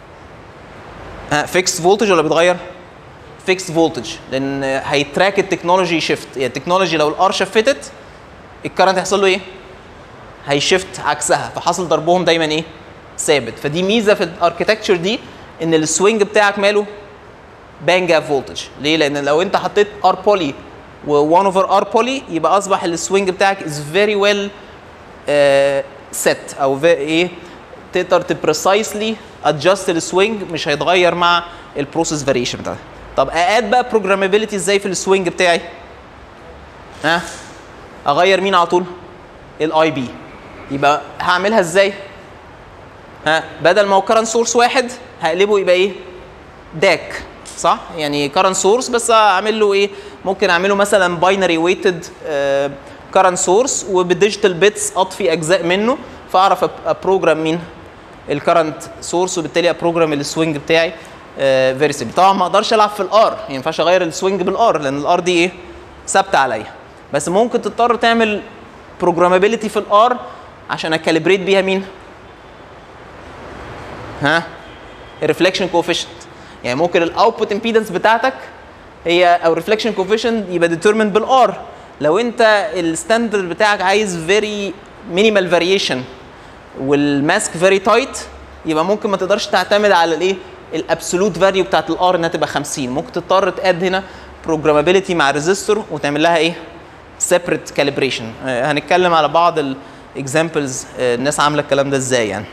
فيكس فولتج ولا بيتغير؟ فيكس فولتج لان هيتراك التكنولوجي شيفت يعني التكنولوجي لو الار شفتت الكرنت هيحصل له ايه؟ هيشفت عكسها فحصل ضربهم دايما ايه؟ ثابت فدي ميزه في الاركتكتشر دي ان السوينج بتاعك ماله بان جاب فولتج ليه؟ لان لو انت حطيت ار بولي و1 اوفر ار بولي يبقى اصبح السوينج بتاعك از فيري ويل سيت او في ايه تقدر تبريسايسلي ادجست السوينج مش هيتغير مع البروسيس فاريشن بتاعتك طب اقاد بقى بروجرامابيلتي ازاي في السوينج بتاعي ها اغير مين على طول الاي بي يبقى هعملها ازاي ها بدل ما هو كرنت سورس واحد هقلبه يبقى ايه داك صح يعني كرنت سورس بس اعمل له ايه ممكن اعمله مثلا باينري ويتد كرنت سورس وبالديجيتال بيتس اطفي اجزاء منه فاعرف ابروجرام مين الكرنت سورس وبالتالي ابروجرام السوينج بتاعي فيري سيمبل طبعا ما اقدرش العب في الار يعني ما ينفعش اغير السوينج بالار لان الار دي ايه ثابته عليا بس ممكن تضطر تعمل بروجرامابيلتي في الار عشان اكاليبريت بيها مين ها الريفليكشن كوفيشنت يعني ممكن الاوتبوت امبيدنس بتاعتك هي او الريفليكشن كوفيشنت يبقى ديترمند بالار لو انت الستاندرد بتاعك عايز فيري مينيمال فاريشن والماسك فيري تايت يبقى ممكن ما تقدرش تعتمد على الايه الابسولوت فاليو بتاعت الار انها تبقى 50 ممكن تضطر تاد هنا بروجرامابيلتي مع ريزيستور وتعمل لها ايه سيبريت كاليبريشن هنتكلم على بعض الاكزامبلز الناس عامله الكلام ده ازاي يعني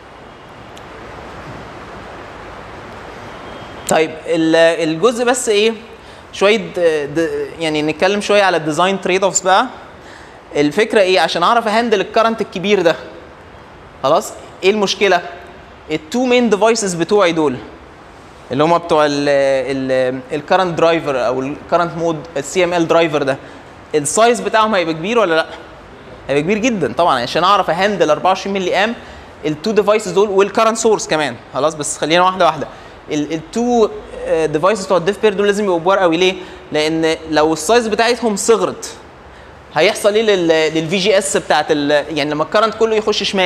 طيب ال- الجزء بس ايه شويه د- د- يعني نتكلم شويه على الديزاين تريد اوفز بقى الفكره ايه عشان اعرف اهندل الكرنت الكبير ده خلاص ايه المشكله التو مين ديفايسز بتوعي دول اللي هم بتوع الكرنت درايفر او الكرنت مود السي ام ال درايفر ده السايز بتاعهم هيبقى كبير ولا لا هيبقى كبير جدا طبعا عشان اعرف اهندل 24 ملي ام التو ديفايسز دول والكرنت سورس كمان خلاص بس خلينا واحده واحده التو ديفايسز بتوع الديف بير دول لازم يبقوا كبار قوي ليه؟ لان لو السايز بتاعتهم صغرت هيحصل ايه للفي جي اس بتاعت ال- يعني لما الكرنت كله يخش شمال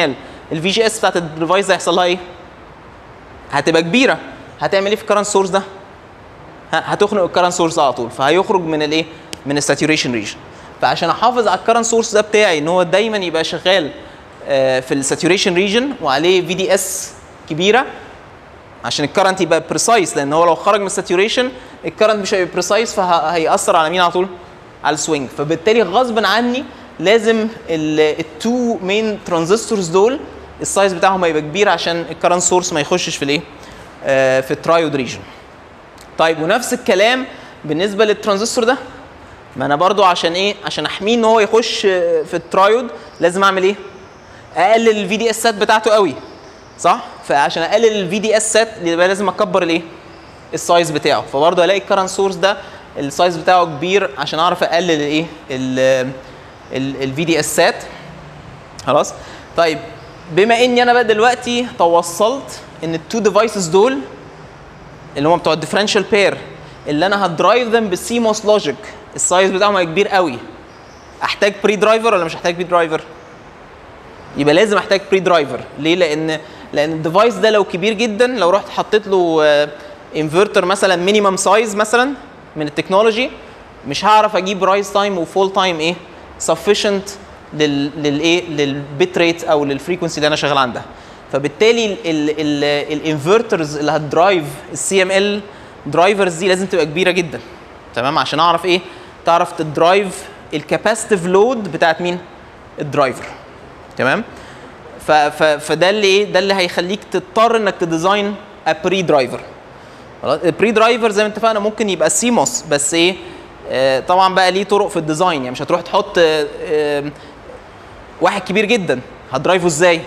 الفي جي اس بتاعت الديفايس ده هيحصل لها ايه؟ هتبقى كبيره هتعمل ايه في الكرنت سورس ده؟ ه- هتخنق الكرنت سورس على طول فهيخرج من الايه؟ من الساتوريشن ريجن فعشان احافظ على الكرنت سورس ده بتاعي ان هو دايما يبقى شغال آه، في الساتوريشن ريجن وعليه في دي اس كبيره عشان الكرنت يبقى بريسايز لان هو لو خرج من الساتوريشن الكرنت مش هيبقى بريسايز فهيأثر على مين على طول؟ على السوينج فبالتالي غصب عني لازم التو مين ترانزستورز دول السايز بتاعهم هيبقى كبير عشان الكرنت سورس ما يخشش في الايه؟ آه، في الترايود ريجن. طيب ونفس الكلام بالنسبه للترانزستور ده ما انا برضو عشان ايه؟ عشان احميه ان هو يخش آه، في الترايود لازم اعمل ايه؟ اقلل الفي دي اسات بتاعته قوي صح؟ فعشان اقلل الفي دي اس يبقى لازم اكبر الايه؟ السايز بتاعه فبرضه الاقي الكرنت سورس ده السايز بتاعه كبير عشان اعرف اقلل الايه؟ الفي دي اسات خلاص؟ طيب بما اني انا بقى دلوقتي توصلت ان التو ديفايسز دول اللي هم بتوع الديفرنشال بير اللي انا هدرايف ذم بالسي موس لوجيك السايز بتاعهم هيبقى كبير قوي احتاج بري درايفر ولا مش هحتاج بري درايفر؟ يبقى لازم احتاج بري درايفر ليه لان لان الديفايس ده لو كبير جدا لو رحت حطيت له انفرتر مثلا مينيمم سايز مثلا من التكنولوجي مش هعرف اجيب رايز تايم وفول تايم ايه sufficient لل للايه للبيت ريت او للفريكونسي اللي انا شغال عندها فبالتالي الانفرترز اللي هتدرايف السي ام ال درايفرز دي لازم تبقى كبيره جدا تمام عشان اعرف ايه تعرف تدرايف الكاباسيتيف لود بتاعت مين الدرايفر تمام ف ف فده اللي ايه ده اللي هيخليك تضطر انك تديزاين بري درايفر خلاص البري درايفر زي ما اتفقنا ممكن يبقى سيموس بس ايه آه طبعا بقى ليه طرق في الديزاين يعني مش هتروح تحط آه آه واحد كبير جدا هتدرايفه ازاي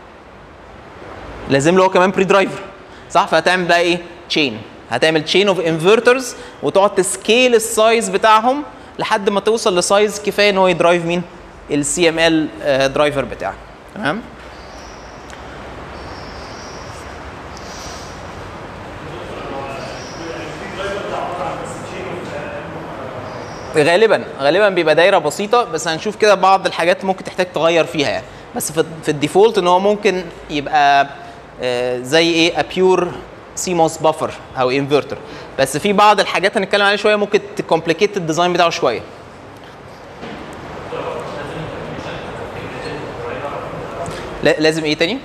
لازم له هو كمان بري درايفر صح فهتعمل بقى ايه تشين هتعمل تشين اوف انفرترز وتقعد تسكيل السايز بتاعهم لحد ما توصل لسايز كفايه ان هو يدرايف مين السي ام ال درايفر بتاعك تمام غالبا غالبا بيبقى دايره بسيطه بس هنشوف كده بعض الحاجات ممكن تحتاج تغير فيها يعني بس في, في الديفولت ان هو ممكن يبقى آه، زي ايه ابيور سيموس بافر او انفرتر بس في بعض الحاجات هنتكلم عليها شويه ممكن تكومبليكيت الديزاين بتاعه شويه لا- لازم ايه تاني؟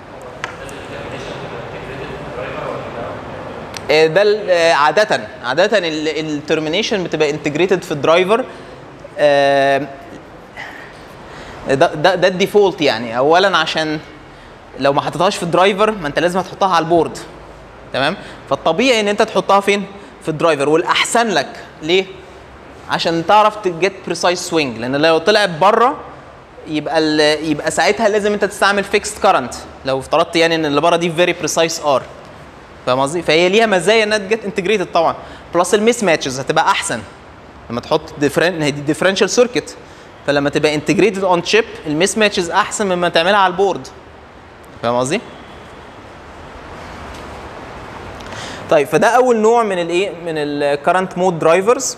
آه، ده ال- آه، عادة عادة الترمينيشن بتبقى انتجريتد في الدرايفر آه، ده ده ده الديفولت يعني اولا عشان لو ما حطيتهاش في الدرايفر ما انت لازم هتحطها على البورد تمام فالطبيعي ان انت تحطها فين في الدرايفر والاحسن لك ليه عشان تعرف تجيت بريسايز سوينج لان لو طلعت بره يبقى ال- يبقى ساعتها لازم انت تستعمل فيكست كارنت لو افترضت يعني ان اللي بره دي فيري بريسايز ار فاهم قصدي؟ فهي ليها مزايا انها تجيت انتجريتد طبعا بلس الميس ماتشز هتبقى احسن لما تحط ديفرنت هي دي ديفرنشال سيركت فلما تبقى انتجريتد اون شيب الميس ماتشز احسن مما تعملها على البورد فاهم قصدي؟ طيب فده اول نوع من الايه من الكرنت مود درايفرز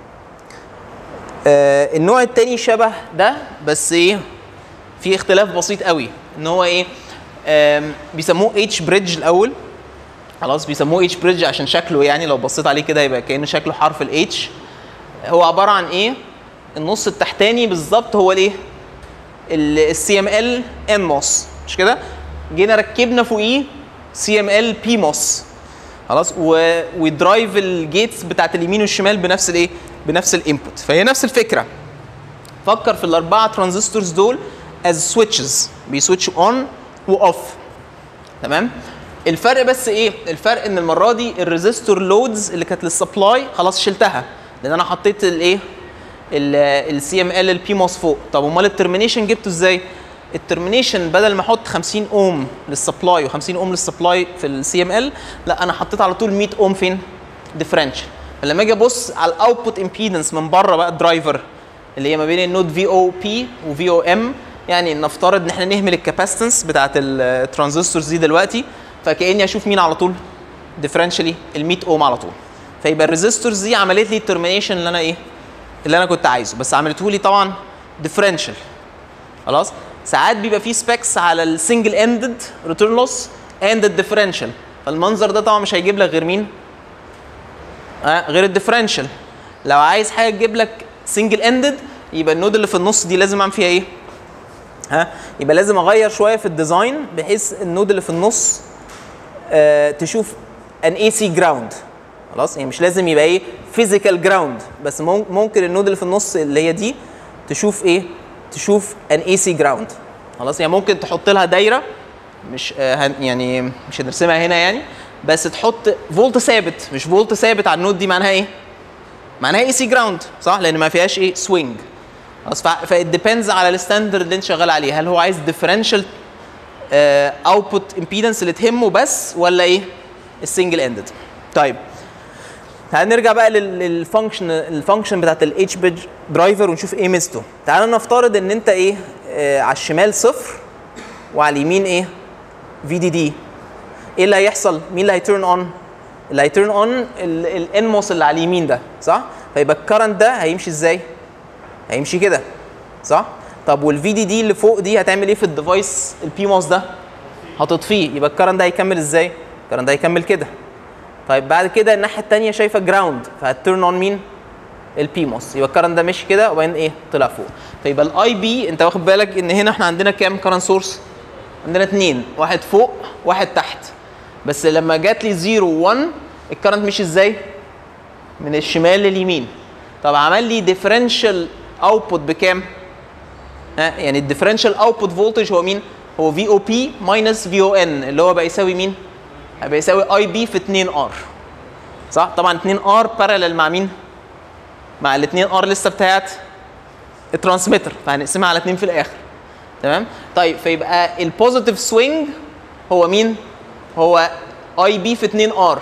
النوع التاني شبه ده بس ايه في اختلاف بسيط قوي ان هو ايه آم، بيسموه اتش بريدج الاول خلاص بيسموه اتش بريدج عشان شكله يعني لو بصيت عليه كده يبقى كانه شكله حرف الاتش هو عباره عن ايه النص التحتاني بالظبط هو الايه السي ام ال ان موس مش كده جينا ركبنا فوقيه سي ام ال بي موس خلاص و... ودرايف الجيتس بتاعت اليمين والشمال بنفس الايه بنفس الانبوت فهي نفس الفكره فكر في الاربعه ترانزستورز دول از سويتشز بيسويتش اون واوف تمام الفرق بس ايه الفرق ان المره دي الريزيستور لودز اللي كانت للسبلاي خلاص شلتها لان انا حطيت الايه السي ام ال البي موس فوق طب امال الترمينيشن جبته ازاي الترمينيشن بدل ما احط 50 اوم للسبلاي و50 اوم للسبلاي في السي ام ال لا انا حطيت على طول 100 اوم فين ديفرنشال فلما اجي ابص على الاوتبوت امبيدنس من بره بقى الدرايفر اللي هي ما بين النود في او بي وفي او ام يعني نفترض ان احنا نهمل الكاباسيتنس بتاعت الترانزستورز دي دلوقتي فكاني اشوف مين على طول ديفرنشالي ال 100 اوم على طول فيبقى الريزيستورز دي عملت لي الترمينيشن اللي انا ايه اللي انا كنت عايزه بس عملته لي طبعا ديفرنشال خلاص ساعات بيبقى فيه سبيكس على السنجل اندد ريتيرن لوس اند الديفرنشال فالمنظر ده طبعا مش هيجيب لك غير مين؟ آه غير الديفرنشال لو عايز حاجه تجيب لك سنجل اندد يبقى النود اللي في النص دي لازم اعمل فيها ايه؟ ها يبقى لازم اغير شويه في الديزاين بحيث النود اللي في النص آه تشوف ان اي سي جراوند خلاص يعني مش لازم يبقى ايه فيزيكال جراوند بس مم- ممكن النود اللي في النص اللي هي دي تشوف ايه تشوف ان اي سي جراوند خلاص يعني ممكن تحط لها دايره مش آه هن- يعني مش هنرسمها هنا يعني بس تحط فولت ثابت مش فولت ثابت على النود دي معناها ايه معناها اي سي جراوند صح لان ما فيهاش ايه سوينج خلاص فالديبندز على الستاندرد اللي انت شغال عليه هل هو عايز ديفرنشال اوتبوت امبيدنس اللي تهمه بس ولا ايه السنجل اندد طيب تعال نرجع بقى لل- للفانكشن الفانكشن بتاعت الاتش بيج درايفر ونشوف ايه ميزته تعال نفترض ان انت ايه آه على الشمال صفر وعلى اليمين ايه في دي دي ايه اللي هيحصل مين اللي هيترن اون اللي هيترن اون الانموس اللي على اليمين ده صح فيبقى الكرنت ده هيمشي ازاي هيمشي كده صح طب والفي دي دي اللي فوق دي هتعمل ايه في الديفايس البي موس ده هتطفيه يبقى الكرنت ده هيكمل ازاي الكرنت ده هيكمل كده طيب بعد كده الناحيه الثانيه شايفه جراوند فهترن اون مين البي موس يبقى الكرنت ده مشي كده وبعدين ايه طلع فوق فيبقى الاي بي انت واخد بالك ان هنا احنا عندنا كام كرنت سورس عندنا اثنين واحد فوق واحد تحت بس لما جات لي 0 و1 الكرنت مشي ازاي من الشمال لليمين طب عمل لي ديفرنشال اوتبوت بكام ها يعني الديفرنشال اوتبوت فولتج هو مين هو في او بي ماينس في او ان اللي هو بقى يساوي مين هيبقى يساوي اي بي في 2 ار صح طبعا 2 ار بارالل مع مين مع ال 2 ار لسه بتاعت الترانسميتر فهنقسمها على 2 في الاخر تمام طيب فيبقى البوزيتيف سوينج هو مين هو اي بي في 2 ار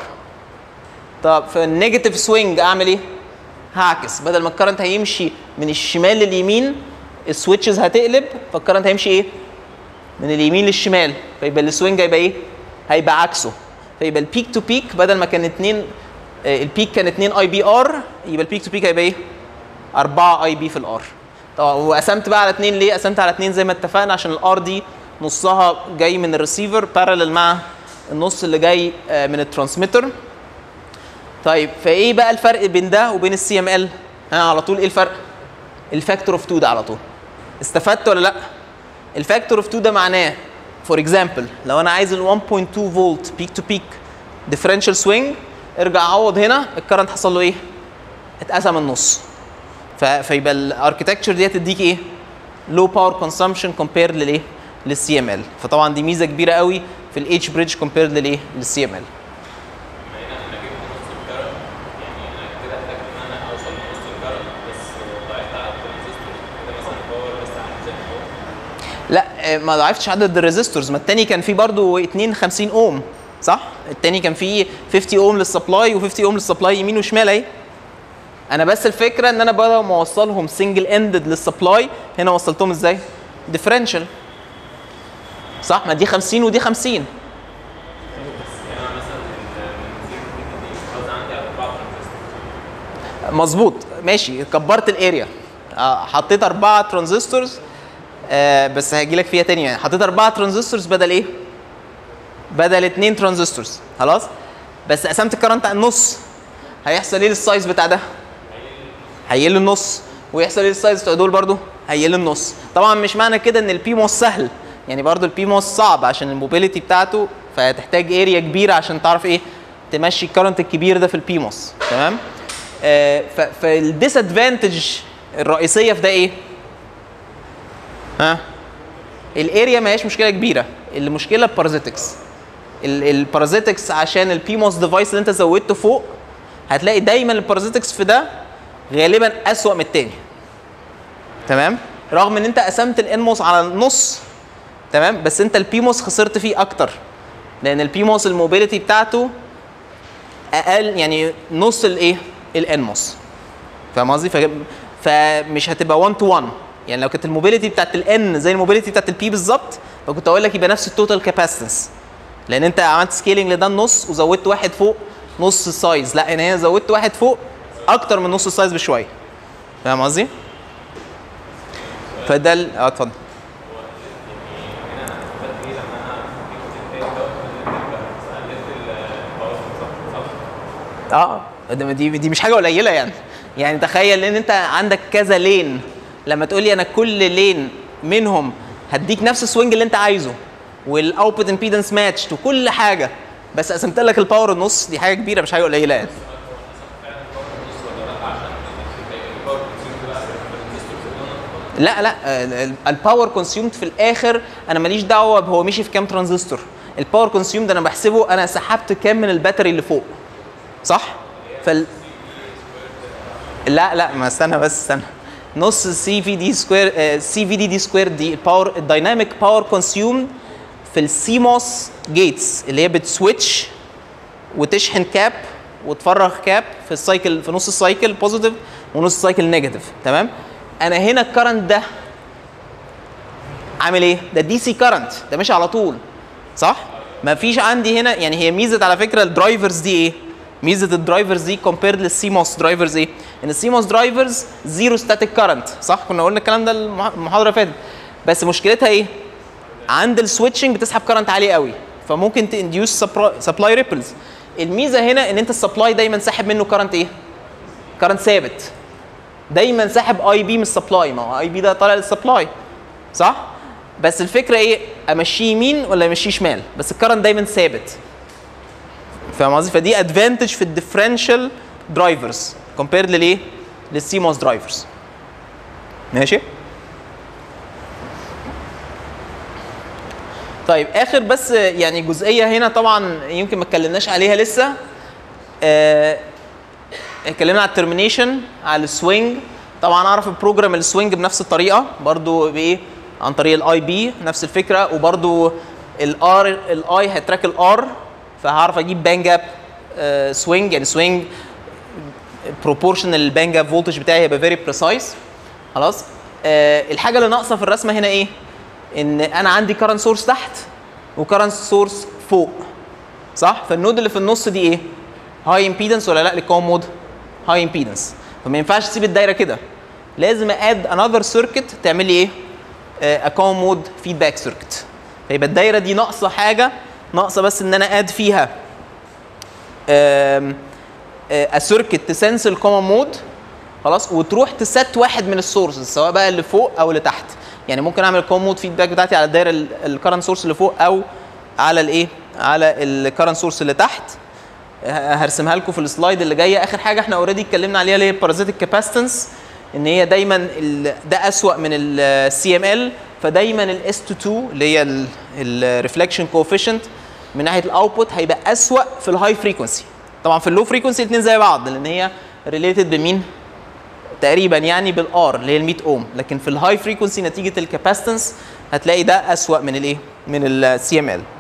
طب في النيجاتيف سوينج اعمل ايه هعكس بدل ما الكرنت هيمشي من الشمال لليمين السويتشز هتقلب فالكرنت هيمشي ايه من اليمين للشمال فيبقى السوينج هيبقى ايه هيبقى عكسه فيبقى البيك تو بيك بدل ما كان 2 البيك كان 2 اي بي ار يبقى البيك تو بيك هيبقى ايه 4 اي بي في الار طبعا وقسمت بقى على 2 ليه قسمت على 2 زي ما اتفقنا عشان الار دي نصها جاي من الريسيفر بارلل مع النص اللي جاي آه، من الترانسميتر طيب فايه بقى الفرق بين ده وبين السي ام ال ها على طول ايه الفرق الفاكتور اوف 2 ده على طول استفدت ولا لا الفاكتور اوف 2 ده معناه فور اكزامبل لو انا عايز ال 1.2 فولت بيك تو بيك ديفرنشال سوينج ارجع عوض هنا الكرنت حصل له ايه اتقسم النص ف- فيبقى الاركتكتشر دي هتديك ايه لو باور كونسامشن كومبير للايه للسي ام ال فطبعا دي ميزه كبيره قوي في الاتش بريدج كومبير للايه للسي ام ال بما ان انا جبت نص الكرنت يعني انا كده احتاج ان انا اوصل لنص الكرنت بس ضعفت على الترانزستور كده مثلا باور بس على زي فوق لا آه، ما ضعفتش عدد الريزيستورز ما التاني كان فيه برضو 2 50 اوم صح التاني كان فيه 50 اوم للسبلاي و50 اوم للسبلاي يمين وشمال اهي انا بس الفكره ان انا بدل ما اوصلهم سنجل اندد للسبلاي هنا وصلتهم ازاي ديفرنشال صح ما دي 50 ودي 50 يعني انا مثلا من زيرو دي عاوز عندي اربع ترانزستور مظبوط ماشي كبرت الاريا آه، حطيت اربعه ترانزستورز آه بس هاجي لك فيها تاني يعني حطيت اربعه ترانزستورز بدل ايه؟ بدل اتنين ترانزستورز خلاص؟ بس قسمت الكرنت على النص هيحصل ايه للسايز بتاع ده؟ هيقل النص ويحصل ايه للسايز بتوع دول برضو؟ هيقل النص طبعا مش معنى كده ان البي موس سهل يعني برضو البي موس صعب عشان الموبيليتي بتاعته فهتحتاج اريا كبيره عشان تعرف ايه تمشي الكرنت الكبير ده في البي موس تمام؟ آه فالديس ادفانتج الرئيسيه في ده ايه؟ ها؟ الاريا ما هيش مشكله كبيره المشكله البارازيتكس البارازيتكس عشان البي موس ديفايس اللي انت زودته فوق هتلاقي دايما البارازيتكس في ده غالبا اسوأ من التاني تمام رغم ان انت قسمت الانموس على النص تمام بس انت البيموس خسرت فيه اكتر لان البيموس الموبيليتي بتاعته اقل يعني نص الايه الانموس فاهم قصدي ف- فمش هتبقى 1 تو 1 يعني لو كانت الموبيليتي بتاعت الان زي الموبيليتي بتاعت البي بالظبط فكنت اقول لك يبقى نفس التوتال كاباسيتنس لان انت عملت سكيلينج لده النص وزودت واحد فوق نص السايز لا انا هنا زودت واحد فوق اكتر من نص السايز بشويه فاهم قصدي؟ فده ال- اه اتفضل اه ده- دي دي مش حاجه قليله يعني يعني تخيل ان انت عندك كذا لين لما تقول لي انا كل لين منهم هديك نفس السوينج اللي انت عايزه والاوتبوت امبيدنس ماتش وكل حاجه بس قسمت لك الباور النص دي حاجه كبيره مش حاجه قليله يعني لا لا الباور كونسيومد في الاخر انا ماليش دعوه هو مشي في كام ترانزستور الباور كونسيومد انا بحسبه انا سحبت كام من الباتري اللي فوق صح فال لا لا ما استنى بس استنى نص سي في دي سكوير سي في دي دي سكوير دي الباور الدايناميك باور كونسيوم في السيموس جيتس اللي هي بتسويتش وتشحن كاب وتفرغ كاب في السايكل في نص السايكل بوزيتيف ونص السايكل نيجاتيف تمام انا هنا الكرنت ده عامل ايه ده دي سي كرنت ده ماشي على طول صح ما فيش عندي هنا يعني هي ميزه على فكره الدرايفرز دي ايه ميزه الدرايفرز دي كومبيرد للسيموس درايفرز ايه ان السيموس درايفرز زيرو ستاتيك كرنت صح كنا قلنا الكلام ده المح- المحاضره اللي فاتت بس مشكلتها ايه عند السويتشنج بتسحب كرنت عالي قوي فممكن تانديوس سبلاي ريبلز الميزه هنا ان انت السبلاي دايما ساحب منه كرنت ايه كرنت ثابت دايما ساحب اي بي من السبلاي ما هو اي بي ده طالع للسبلاي صح بس الفكره ايه امشيه يمين ولا امشيه شمال بس الكرنت دايما ثابت فاهم قصدي فدي ادفانتج في الديفرنشال درايفرز كومبيرد للايه للسيموس درايفرز ماشي طيب اخر بس يعني جزئيه هنا طبعا يمكن ما اتكلمناش عليها لسه آه، اتكلمنا على الترمينيشن على السوينج طبعا اعرف البروجرام السوينج بنفس الطريقه برضو بايه عن طريق الاي بي نفس الفكره وبرضو الار الاي هيتراك الار فهعرف اجيب بان جاب سوينج يعني سوينج بروبورشنال البان جاب فولتج بتاعي هيبقى فيري بريسايز خلاص آه الحاجه اللي ناقصه في الرسمه هنا ايه ان انا عندي كارنت سورس تحت وكارنت سورس فوق صح فالنود اللي في النص دي ايه هاي امبيدنس ولا لا للكوم مود هاي امبيدنس فما ينفعش تسيب الدايره كده لازم اد انذر سيركت تعمل لي ايه اكوم مود فيدباك سيركت فيبقى الدايره دي ناقصه حاجه ناقصه بس ان انا اد فيها سيركت تسنس الكومن مود خلاص وتروح تست واحد من السورسز سواء بقى اللي فوق او اللي تحت يعني ممكن اعمل الكومن مود فيدباك بتاعتي على الدايره الكرنت سورس اللي فوق او على الايه على الكرنت سورس اللي تحت ه- هرسمها لكم في السلايد اللي جايه اخر حاجه احنا اوريدي اتكلمنا عليها اللي هي البارازيتيك كاباسيتنس ان هي دايما ال- ده اسوأ من السي ام ال فدايما الاس 2 اللي هي الريفلكشن كوفيشنت من ناحيه الاوتبوت هيبقى اسوأ في الهاي فريكونسي طبعا في اللو فريكونسي الاثنين زي بعض لان هي ريليتد بمين تقريبا يعني بالار اللي هي ال 100 اوم لكن في الهاي فريكونسي نتيجه الكاباسيتنس هتلاقي ده اسوأ من الايه من السي ام ال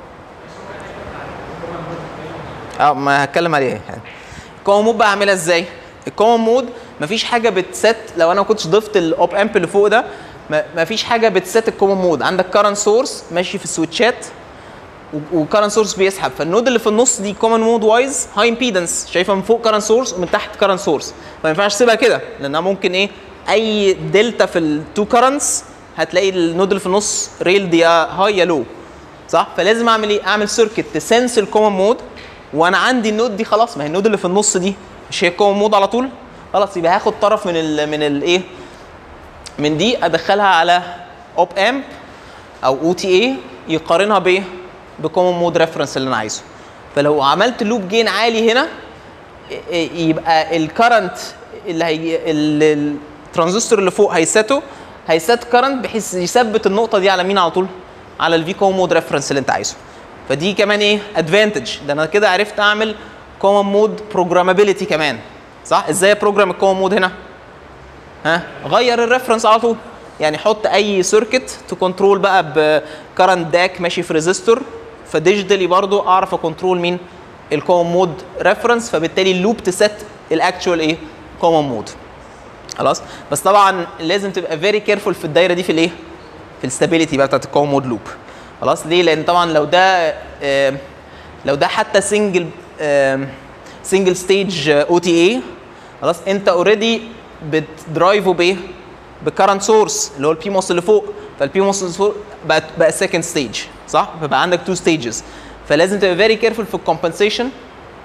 اه ما هتكلم عليها يعني الكومن مود بقى اعملها ازاي الكومن مود مفيش حاجه بتست لو انا ما كنتش ضفت الاوب امب اللي فوق ده ما- مفيش حاجه بتست الكومن مود عندك كارنت سورس ماشي في السويتشات وكارنت سورس بيسحب فالنود اللي في النص دي كومن مود وايز هاي امبيدنس شايفها من فوق كارنت سورس ومن تحت كارنت سورس فما ينفعش تسيبها كده لانها ممكن ايه اي دلتا في التو كارنتس هتلاقي النود اللي في النص ريل يا هاي يا لو صح فلازم اعمل ايه اعمل سيركت تسنس الكومن مود وانا عندي النود دي خلاص ما هي النود اللي في النص دي مش هي الكومن مود على طول خلاص يبقى هاخد طرف من ال من الايه من دي ادخلها على اوب امب او او تي اي يقارنها بايه بكومن مود ريفرنس اللي انا عايزه فلو عملت لوب جين عالي هنا ي- يبقى الكرنت اللي هي ال- الترانزستور اللي فوق هيساته هيسات كرنت بحيث يثبت النقطه دي على مين على طول على الفي كومن مود ريفرنس اللي انت عايزه فدي كمان ايه ادفانتج ده انا كده عرفت اعمل كومن مود بروجرامابيلتي كمان صح ازاي ابروجرام الكومن مود هنا ها غير الريفرنس على طول يعني حط اي سيركت تكنترول بقى بكرنت داك ماشي في ريزيستور فديجيتالي برضو اعرف اكنترول مين الكومن مود ريفرنس فبالتالي اللوب تست الاكتشوال ايه كومن مود خلاص بس طبعا لازم تبقى فيري كيرفول في الدايره دي في الايه في الستابيليتي بقى بتاعت الكومن مود لوب خلاص ليه لان طبعا لو ده آه، لو ده حتى سنجل سنجل ستيج او تي اي خلاص انت اوريدي بتدرايفه بايه بكرنت سورس اللي هو البي موس اللي فوق فالبي موس اللي فوق بقى بقى سكند ستيج صح فبقى عندك تو ستيجز فلازم تبقى فيري كيرفول في الكومبنسيشن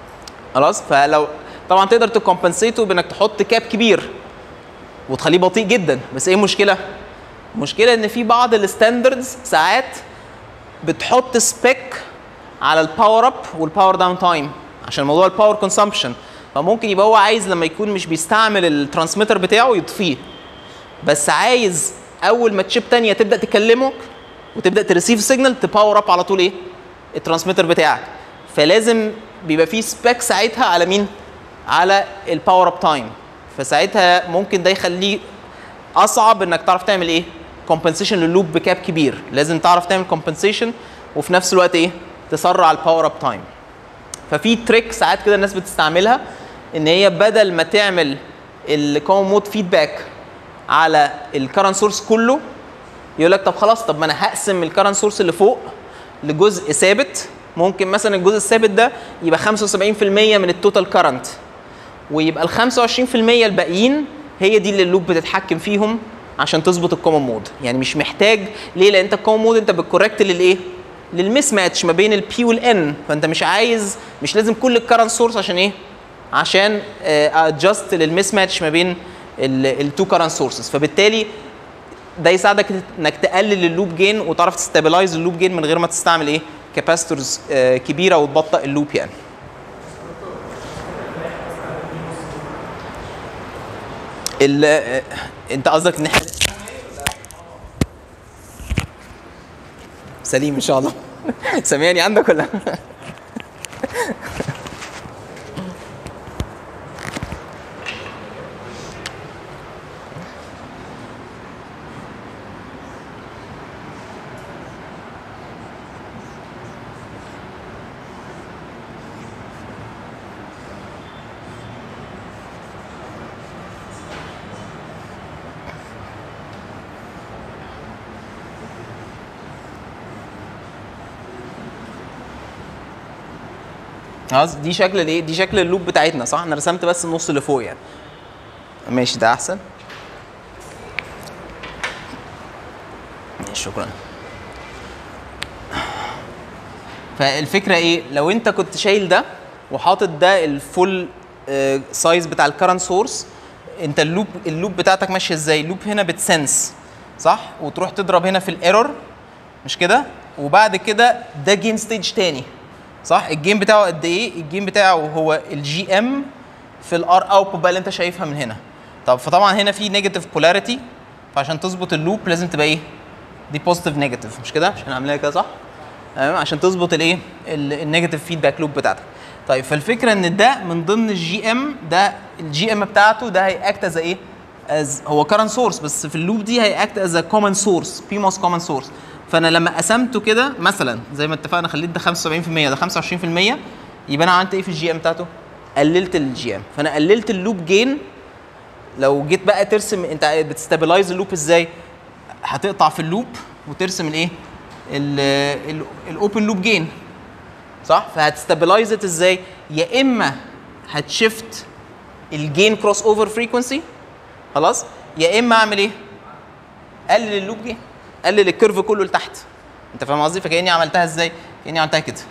خلاص فلو طبعا تقدر تكمبنسيته بانك تحط كاب كبير وتخليه بطيء جدا بس ايه المشكله المشكله ان في بعض الستاندردز ساعات بتحط سبيك على الباور اب والباور داون تايم عشان موضوع الباور كونسامبشن فممكن يبقى هو عايز لما يكون مش بيستعمل الترانسميتر بتاعه يطفيه بس عايز اول ما تشيب تانية تبدا تكلمك وتبدا تريسيف سيجنال تباور اب على طول ايه الترانسميتر بتاعك فلازم بيبقى فيه سبيك ساعتها على مين على الباور اب تايم فساعتها ممكن ده يخليه اصعب انك تعرف تعمل ايه كومبنسيشن للوب بكاب كبير لازم تعرف تعمل كومبنسيشن وفي نفس الوقت ايه تسرع الباور اب تايم ففي تريك ساعات كده الناس بتستعملها ان هي بدل ما تعمل الكومن مود فيدباك على الكرنت سورس كله يقول لك طب خلاص طب ما انا هقسم الكرنت سورس اللي فوق لجزء ثابت ممكن مثلا الجزء الثابت ده يبقى 75% من التوتال كرنت ويبقى ال 25% الباقيين هي دي اللي اللوب بتتحكم فيهم عشان تظبط الكومن مود يعني مش محتاج ليه لان انت الكومن مود انت بتكوركت للايه للمس ماتش ما بين البي والان فانت مش عايز مش لازم كل الكرنت سورس عشان ايه عشان ادجست للمس ماتش ما بين التو كرنت سورسز فبالتالي ده يساعدك انك تقلل اللوب جين وتعرف تستابلايز اللوب جين من غير ما تستعمل ايه كاباسيتورز كبيره وتبطئ اللوب يعني ال آه، انت قصدك ان احنا سليم ان شاء الله سامعني عندك ولا خلاص دي شكل الايه دي شكل اللوب بتاعتنا صح انا رسمت بس النص اللي فوق يعني ماشي ده احسن ماشي، شكرا فالفكره ايه لو انت كنت شايل ده وحاطط ده الفول سايز بتاع الكرنت سورس انت اللوب اللوب بتاعتك ماشيه ازاي اللوب هنا بتسنس صح وتروح تضرب هنا في الايرور مش كده وبعد كده ده جيم ستيج تاني صح الجيم بتاعه قد ايه الجيم بتاعه هو الجي ام في الار اوتبوت بقى اللي انت شايفها من هنا طب فطبعا هنا في نيجاتيف بولاريتي فعشان تظبط اللوب لازم تبقى ايه دي بوزيتيف نيجاتيف مش كده عشان عاملها كده صح تمام عشان تظبط الايه النيجاتيف فيدباك لوب بتاعتك طيب فالفكره ان ده من ضمن الجي ام ده الجي ام بتاعته ده هيأكت از ايه از هو كارنت سورس بس في اللوب دي هيأكت از كومن سورس بي موس كومن سورس فانا لما قسمته كده مثلا زي ما اتفقنا خليت ده 75% ده 25% يبقى انا عملت ايه في الجي ام بتاعته؟ قللت الجي ام فانا قللت اللوب جين لو جيت بقى ترسم انت بتستابلايز اللوب ازاي؟ هتقطع في اللوب وترسم الايه؟ الاوبن لوب جين صح؟ فهتستابلايز ازاي؟ يا اما هتشفت الجين كروس اوفر فريكونسي خلاص؟ يا اما اعمل ايه؟ قلل اللوب جين قلل الكيرف كله لتحت انت فاهم قصدي فكاني عملتها ازاي كاني عملتها كده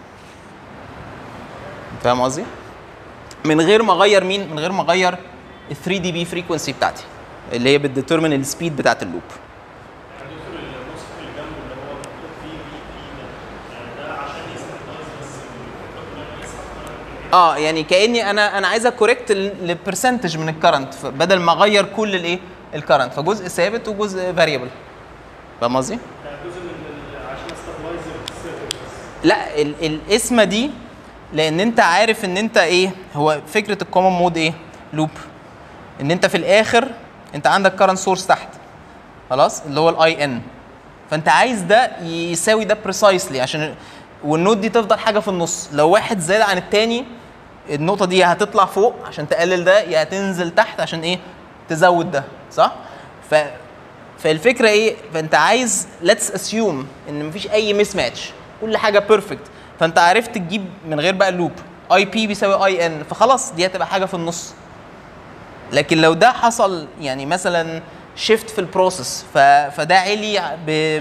انت فاهم قصدي من غير ما اغير مين من غير ما اغير ال 3 دي بي فريكونسي بتاعتي اللي هي بتديترمن السبيد بتاعت اللوب يعني دكتور النص اللي جنبه اللي هو مكتوب فيه بي بي ده يعني ده عشان يستخدم بس الفكرة كلها يسحب اه يعني كاني انا انا عايز اكوركت البرسنتج من الكرنت بدل ما اغير كل الايه الكرنت فجزء ثابت وجزء فاريبل فاهم قصدي؟ ده جزء من ال- عشان استابلايز السيرفر بس لا ال- الاسم دي لان انت عارف ان انت ايه هو فكره الكومن مود ايه لوب ان انت في الاخر انت عندك كارنت سورس تحت خلاص اللي هو الاي ان فانت عايز ده يساوي ده بريسايسلي عشان والنود دي تفضل حاجه في النص لو واحد زاد عن التاني النقطه دي يا هتطلع فوق عشان تقلل ده يا هتنزل تحت عشان ايه تزود ده صح ف فالفكره ايه فانت عايز ليتس اسيوم ان مفيش اي مس ماتش كل حاجه بيرفكت فانت عرفت تجيب من غير بقى اللوب اي بي بيساوي اي ان فخلاص دي هتبقى حاجه في النص لكن لو ده حصل يعني مثلا شيفت في البروسيس ف... فده عالي ب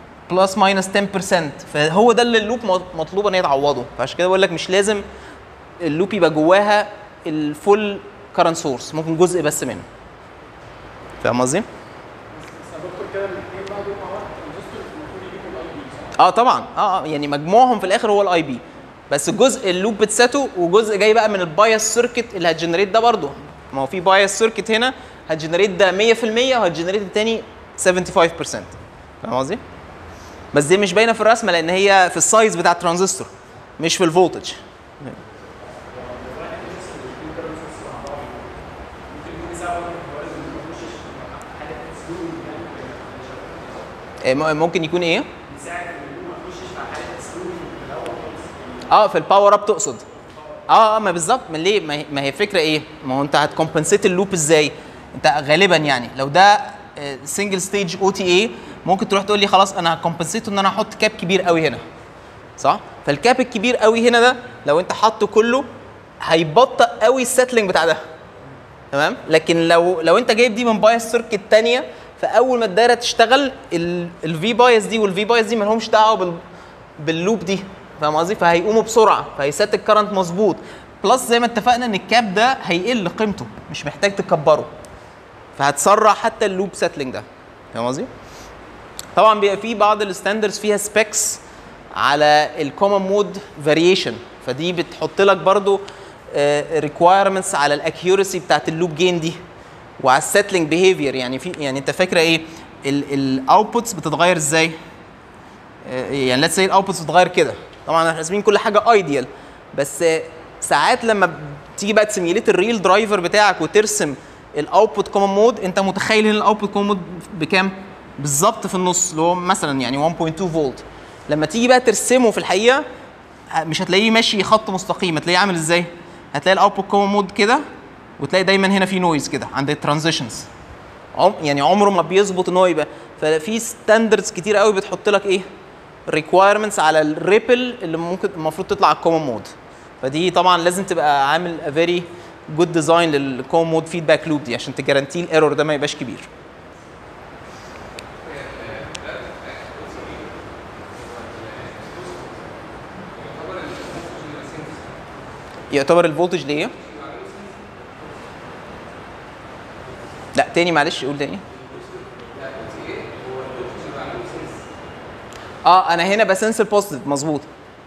بلس ماينس 10% فهو ده اللي اللوب مط- مطلوب ان هي تعوضه فعشان كده بقول لك مش لازم اللوب يبقى جواها الفول كارنت سورس ممكن جزء بس منه فاهم قصدي؟ اه طبعا اه اه يعني مجموعهم في الاخر هو الاي بي بس جزء اللوب بتساته وجزء جاي بقى من البايس سيركت اللي هتجنريت ده برضه ما هو في بايس سيركت هنا هتجنريت ده 100% وهتجنريت التاني 75% فاهم قصدي؟ بس دي مش باينه في الرسمه لان هي في السايز بتاع الترانزستور مش في الفولتج إيه، م- ممكن يكون ايه؟ اه في الباور اب تقصد اه اه ما بالظبط ما ليه ما هي- ما هي الفكره ايه ما هو انت هتكمبنسيت اللوب ازاي انت غالبا يعني لو ده سنجل ستيج او تي اي ممكن تروح تقول لي خلاص انا هكمبنسيته ان انا احط كاب كبير قوي هنا صح فالكاب الكبير قوي هنا ده لو انت حاطه كله هيبطئ قوي السيتلينج بتاع ده تمام لكن لو لو انت جايب دي من بايس سيركت تانية فاول ما الدايره تشتغل الفي بايس دي والفي بايس دي ما لهمش دعوه بال باللوب دي فاهم قصدي فهيقوموا بسرعه فهيسات الكرنت مظبوط بلس زي ما اتفقنا ان الكاب ده هيقل قيمته مش محتاج تكبره فهتسرع حتى اللوب سيتلينج ده فاهم قصدي طبعا بيبقى في بعض الستاندردز فيها سبيكس على الكومن مود فاريشن فدي بتحط لك برضو ريكوايرمنتس على الاكيورسي بتاعت اللوب جين دي وعلى السيتلينج بيهيفير يعني في يعني انت فاكره ايه الاوتبوتس بتتغير ازاي آه، يعني ليتس سي الاوتبوتس بتتغير كده طبعا احنا حاسبين كل حاجه ايديال بس آه، ساعات لما بتيجي بقى تسيميليت الريل درايفر بتاعك وترسم الاوتبوت كومن مود انت متخيل ان الاوتبوت كومن مود بكام بالظبط في النص اللي هو مثلا يعني 1.2 فولت لما تيجي بقى ترسمه في الحقيقه آه، مش هتلاقيه ماشي خط مستقيم هتلاقيه عامل ازاي هتلاقي الاوتبوت كومن مود كده وتلاقي دايما هنا في نويز كده عند الترانزيشنز عم يعني عمره ما بيظبط ان هو يبقى ففي ستاندردز كتير قوي بتحط لك ايه ريكوايرمنتس على الريبل اللي ممكن المفروض تطلع على الكومن مود فدي طبعا لازم تبقى عامل ا فيري جود ديزاين للكومن مود فيدباك لوب دي عشان تجارانتي الايرور ده ما يبقاش كبير يعتبر الفولتج ليه لا تاني معلش قول تاني اه انا هنا بسنس البوزيتيف مظبوط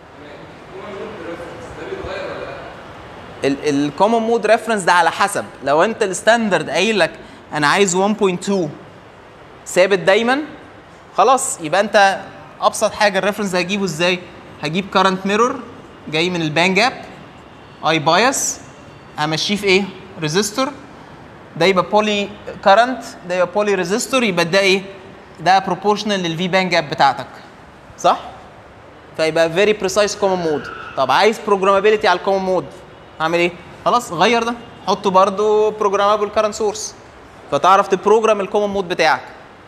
الكومن مود ريفرنس ده على حسب لو انت الستاندرد قايل لك انا عايز 1.2 ثابت دايما خلاص يبقى انت ابسط حاجه الريفرنس ده هجيبه ازاي هجيب كارنت ميرور جاي من البان جاب اي بايس همشيه في ايه ريزيستور ده يبقى بولي كارنت ده يبقى بولي ريزيستور يبقى ده ايه ده بروبورشنال للفي بان جاب بتاعتك صح فيبقى فيري بريسايز كومن مود طب عايز بروجرامابيلتي على الكومن مود هعمل ايه خلاص غير ده حطه برضو بروجرامابل كارنت سورس فتعرف تبروجرام الكومن مود بتاعك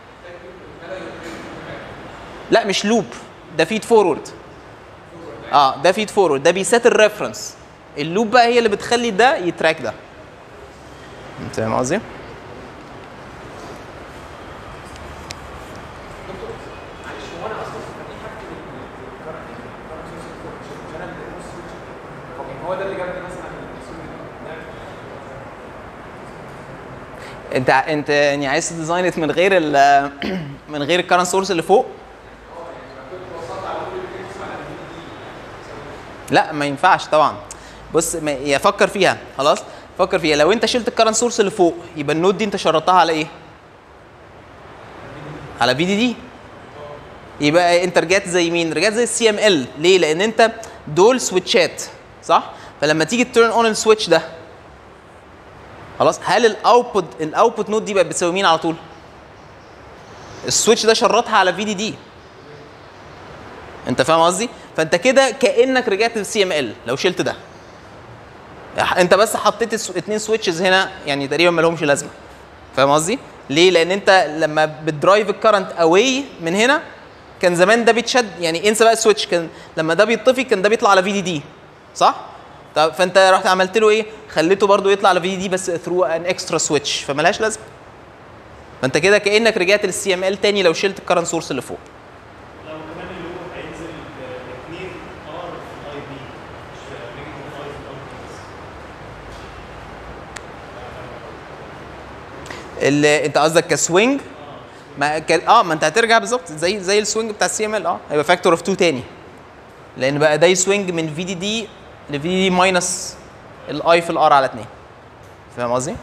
لا مش لوب ده فيد فورورد اه ده فيد فورورد ده بيسات الريفرنس اللوب بقى هي اللي بتخلي ده يتراك ده انت فاهم قصدي؟ معلش هو انا اصلا في حاجه الكرنت الكرنت سورس مش انا اللي سويتش هو ده اللي جاب لي مثلا انت انت يعني عايز تديزاين من غير ال من غير الكرنت سورس اللي فوق لا ما ينفعش طبعا بص ما يا فكر فيها خلاص فكر فيها لو انت شلت الكرنت سورس اللي فوق يبقى النود دي انت شرطتها على ايه على في دي دي يبقى انت رجعت زي مين رجعت زي السي ام ال ليه لان انت دول سويتشات صح فلما تيجي تيرن اون السويتش ده خلاص هل الاوتبوت الاوتبوت نود دي بقت بتساوي مين على طول السويتش ده شرطها على في دي دي انت فاهم قصدي فانت كده كانك رجعت للسي ام ال لو شلت ده انت بس حطيت السو... اتنين سويتشز هنا يعني تقريبا ما لهمش لازمه فاهم قصدي ليه لان انت لما بتدرايف الكرنت اواي من هنا كان زمان ده بيتشد يعني انسى بقى السويتش كان لما ده بيطفي كان ده بيطلع على في دي دي صح طب فانت رحت عملت له ايه خليته برضو يطلع على في دي دي بس ثرو ان اكسترا سويتش فملهاش لازمه فانت كده كانك رجعت للسي ام ال تاني لو شلت الكرنت سورس اللي فوق لو كمان اللي هو هينزل اثنين ار في الاي بي مش نيجاتيف 5 او اللي انت قصدك كسوينج ما ك... اه ما انت هترجع بالظبط زي زي السوينج بتاع السي ام ال اه هيبقى فاكتور اوف 2 تاني لان بقى ده سوينج من في دي دي لفي دي دي ماينس الاي في الار على 2 فاهم قصدي؟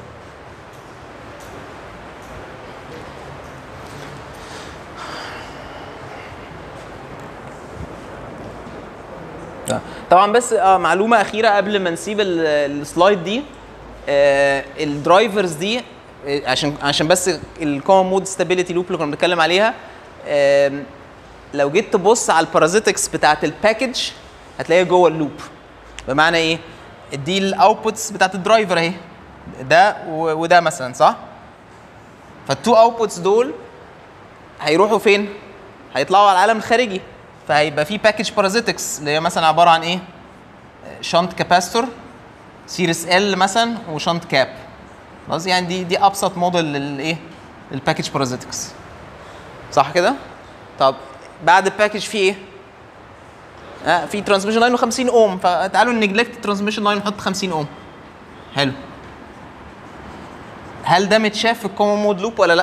طبعا بس آه معلومه اخيره قبل ما نسيب ال- السلايد دي آه الدرايفرز دي آه، عشان عشان بس الكومن مود ستابيليتي لوب اللي كنا بنتكلم عليها آم، لو جيت تبص على البارازيتكس بتاعت الباكج هتلاقيها جوه اللوب بمعنى ايه؟ دي الاوتبوتس بتاعت الدرايفر اهي ده و- وده مثلا صح؟ فالتو اوتبوتس دول هيروحوا فين؟ هيطلعوا على العالم الخارجي فهيبقى في باكج بارازيتكس اللي هي مثلا عباره عن ايه؟ شنط كاباستور سيريس ال مثلا وشنط كاب خلاص يعني دي دي ابسط موديل للايه؟ الباكج بارازيتكس صح كده؟ طب بعد الباكج في ايه؟ آه في ترانسميشن لاين و50 اوم فتعالوا نجلكت الترانسميشن لاين ونحط 50 اوم حلو هل ده متشاف في الكومن مود لوب ولا لا؟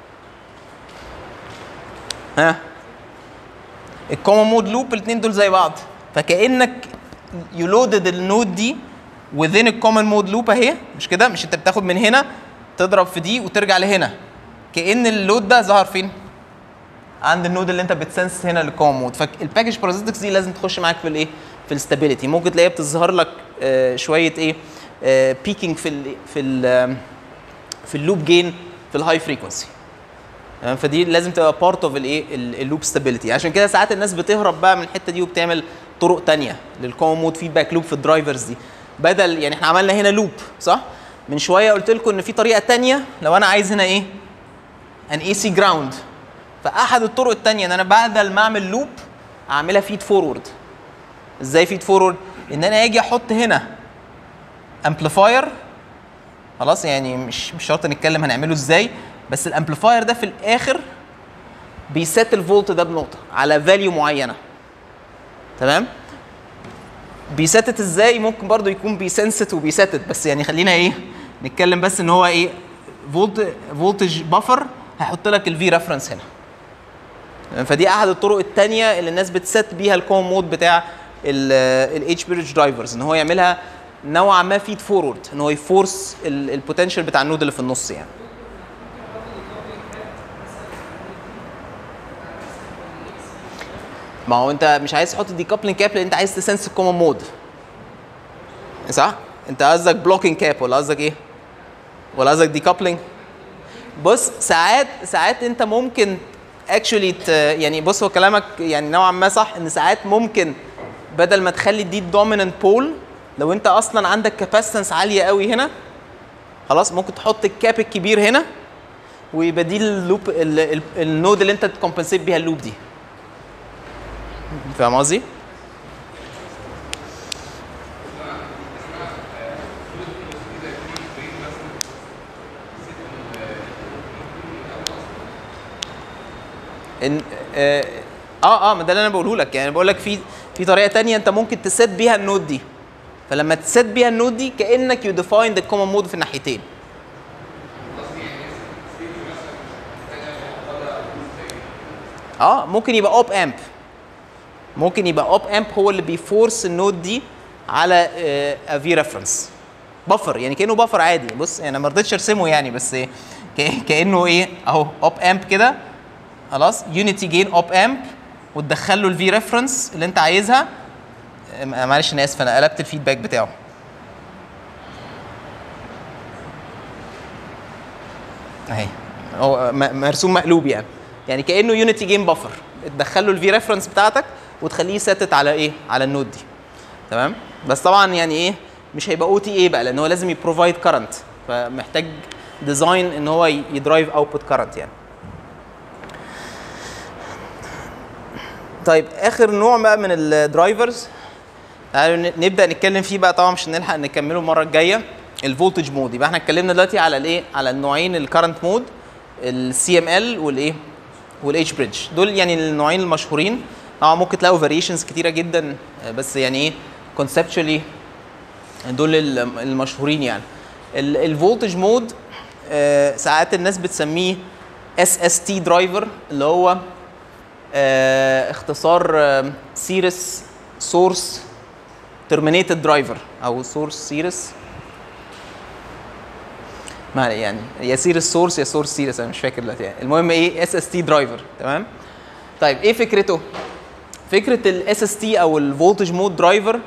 ها الكومن مود لوب الاثنين دول زي بعض فكانك يو لودد النود دي within الكومن مود لوب اهي مش كده مش انت بتاخد من هنا تضرب في دي وترجع لهنا كان اللود ده ظهر فين عند النود اللي انت بتسنس هنا للكومن مود فالباكج بارازيتكس دي لازم تخش معاك في الايه في الاستابيليتي ممكن تلاقيها بتظهر لك آه شويه ايه آه بيكينج في ال في ال في اللوب جين في الهاي فريكونسي تمام فدي لازم تبقى بارت اوف الايه اللوب ستابيليتي عشان كده ساعات الناس بتهرب بقى من الحته دي وبتعمل طرق تانية للكومن مود فيدباك لوب في الدرايفرز دي بدل يعني احنا عملنا هنا لوب صح من شويه قلت لكم ان في طريقه تانية لو انا عايز هنا ايه ان اي سي جراوند فاحد الطرق التانية ان انا بدل ما اعمل لوب اعملها فيد فورورد ازاي فيد فورورد ان انا اجي احط هنا امبليفاير خلاص يعني مش مش شرط نتكلم هنعمله ازاي بس الامبليفاير ده في الاخر بيسيت الفولت ده بنقطه على فاليو معينه تمام بيسيتت ازاي ممكن برضو يكون بيسنست وبيسيتت بس يعني خلينا ايه نتكلم بس ان هو ايه فولت فولتج بفر هيحط لك الفي ريفرنس هنا تمام؟ فدي احد الطرق الثانيه اللي الناس بتسيت بيها الكوم مود بتاع الاتش بريدج درايفرز ان هو يعملها نوعا ما فيد فورورد ان هو يفورس البوتنشال بتاع النود اللي في النص يعني ما هو انت مش عايز تحط ديكابلنج كاب لان انت عايز تسنس الكومن مود صح انت قصدك بلوكينج كاب ولا قصدك ايه ولا قصدك ديكابلنج بص ساعات ساعات انت ممكن اكشولي يعني بص هو كلامك يعني نوعا ما صح ان ساعات ممكن بدل ما تخلي دي الدوميننت بول لو انت اصلا عندك كاباسيتنس عاليه قوي هنا خلاص ممكن تحط الكاب الكبير هنا ويبقى دي اللوب ال- ال- النود اللي انت تكمبنسيت بيها اللوب دي فاهم قصدي؟ ان اه اه, آه ما ده اللي انا بقوله لك يعني بقول لك في في طريقه تانية انت ممكن تسيت بيها النود دي فلما تسيت بيها النود دي كانك يو ديفاين ذا كومن مود في الناحيتين اه ممكن يبقى اوب امب ممكن يبقى اوب امب هو اللي بيفورس النود دي على في ريفرنس بفر يعني كانه بفر عادي بص انا ما رضيتش ارسمه يعني بس ك- كانه ايه اهو اوب امب كده خلاص يونيتي جين اوب امب وتدخل له الفي ريفرنس اللي انت عايزها آه، معلش انا اسف انا قلبت الفيدباك بتاعه اهي هو م- مرسوم مقلوب يعني يعني كانه يونيتي جيم بفر تدخل له الفي ريفرنس بتاعتك وتخليه ساتت على ايه على النود دي تمام بس طبعا يعني ايه مش هيبقى او تي اي بقى لان هو لازم يبروفايد كرنت فمحتاج ديزاين ان هو ي- يدرايف اوتبوت كرنت يعني طيب اخر نوع بقى من الدرايفرز تعالوا ن- نبدا نتكلم فيه بقى طبعا مش هنلحق نكمله المره الجايه الفولتج مود يبقى احنا اتكلمنا دلوقتي على الايه على النوعين الكرنت مود السي ام ال والايه والاتش بريدج دول يعني النوعين المشهورين طبعا ممكن تلاقوا فاريشنز كتيره جدا آه، بس يعني ايه كونسبشولي دول ال- المشهورين يعني الفولتج مود آه، ساعات الناس بتسميه اس اس تي درايفر اللي هو آه، اختصار سيريس سورس ترمينيتد درايفر او سورس سيريس ما يعني يا سيريس سورس يا سورس سيريس انا مش فاكر دلوقتي يعني. المهم ايه اس اس تي درايفر تمام طيب ايه فكرته فكره الاس اس تي او الفولتج مود درايفر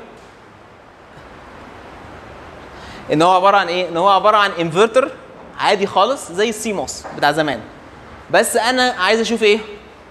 ان هو عباره عن ايه ان هو عباره عن انفرتر عادي خالص زي السيموس بتاع زمان بس انا عايز اشوف ايه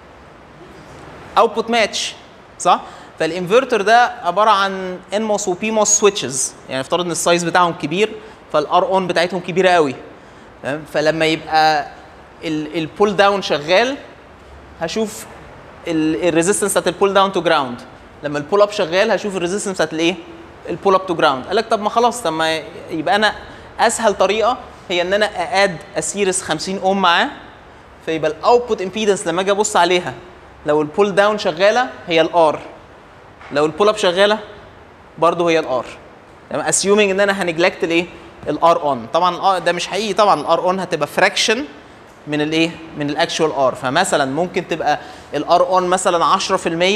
اوتبوت ماتش صح فالانفرتر ده عباره عن ان موس وبي موس سويتشز يعني افترض ان السايز بتاعهم كبير فالار اون بتاعتهم كبيره قوي تمام فلما يبقى البول داون شغال هشوف الريزيستنس بتاعت البول داون تو جراوند لما البول اب شغال هشوف الريزيستنس بتاعت الايه البول اب تو جراوند قال لك طب ما خلاص طب ما يبقى انا اسهل طريقه هي ان انا ااد اسيرس 50 اوم معاه فيبقى الاوتبوت امبيدنس لما اجي ابص عليها لو البول داون شغاله هي الار لو البول اب شغاله برضه هي الار تمام اسيومينج ان انا هنجلكت الايه الار اون طبعا الار ده مش حقيقي طبعا الار اون هتبقى فراكشن من الايه من الاكشوال ار فمثلا ممكن تبقى الار اون مثلا 10%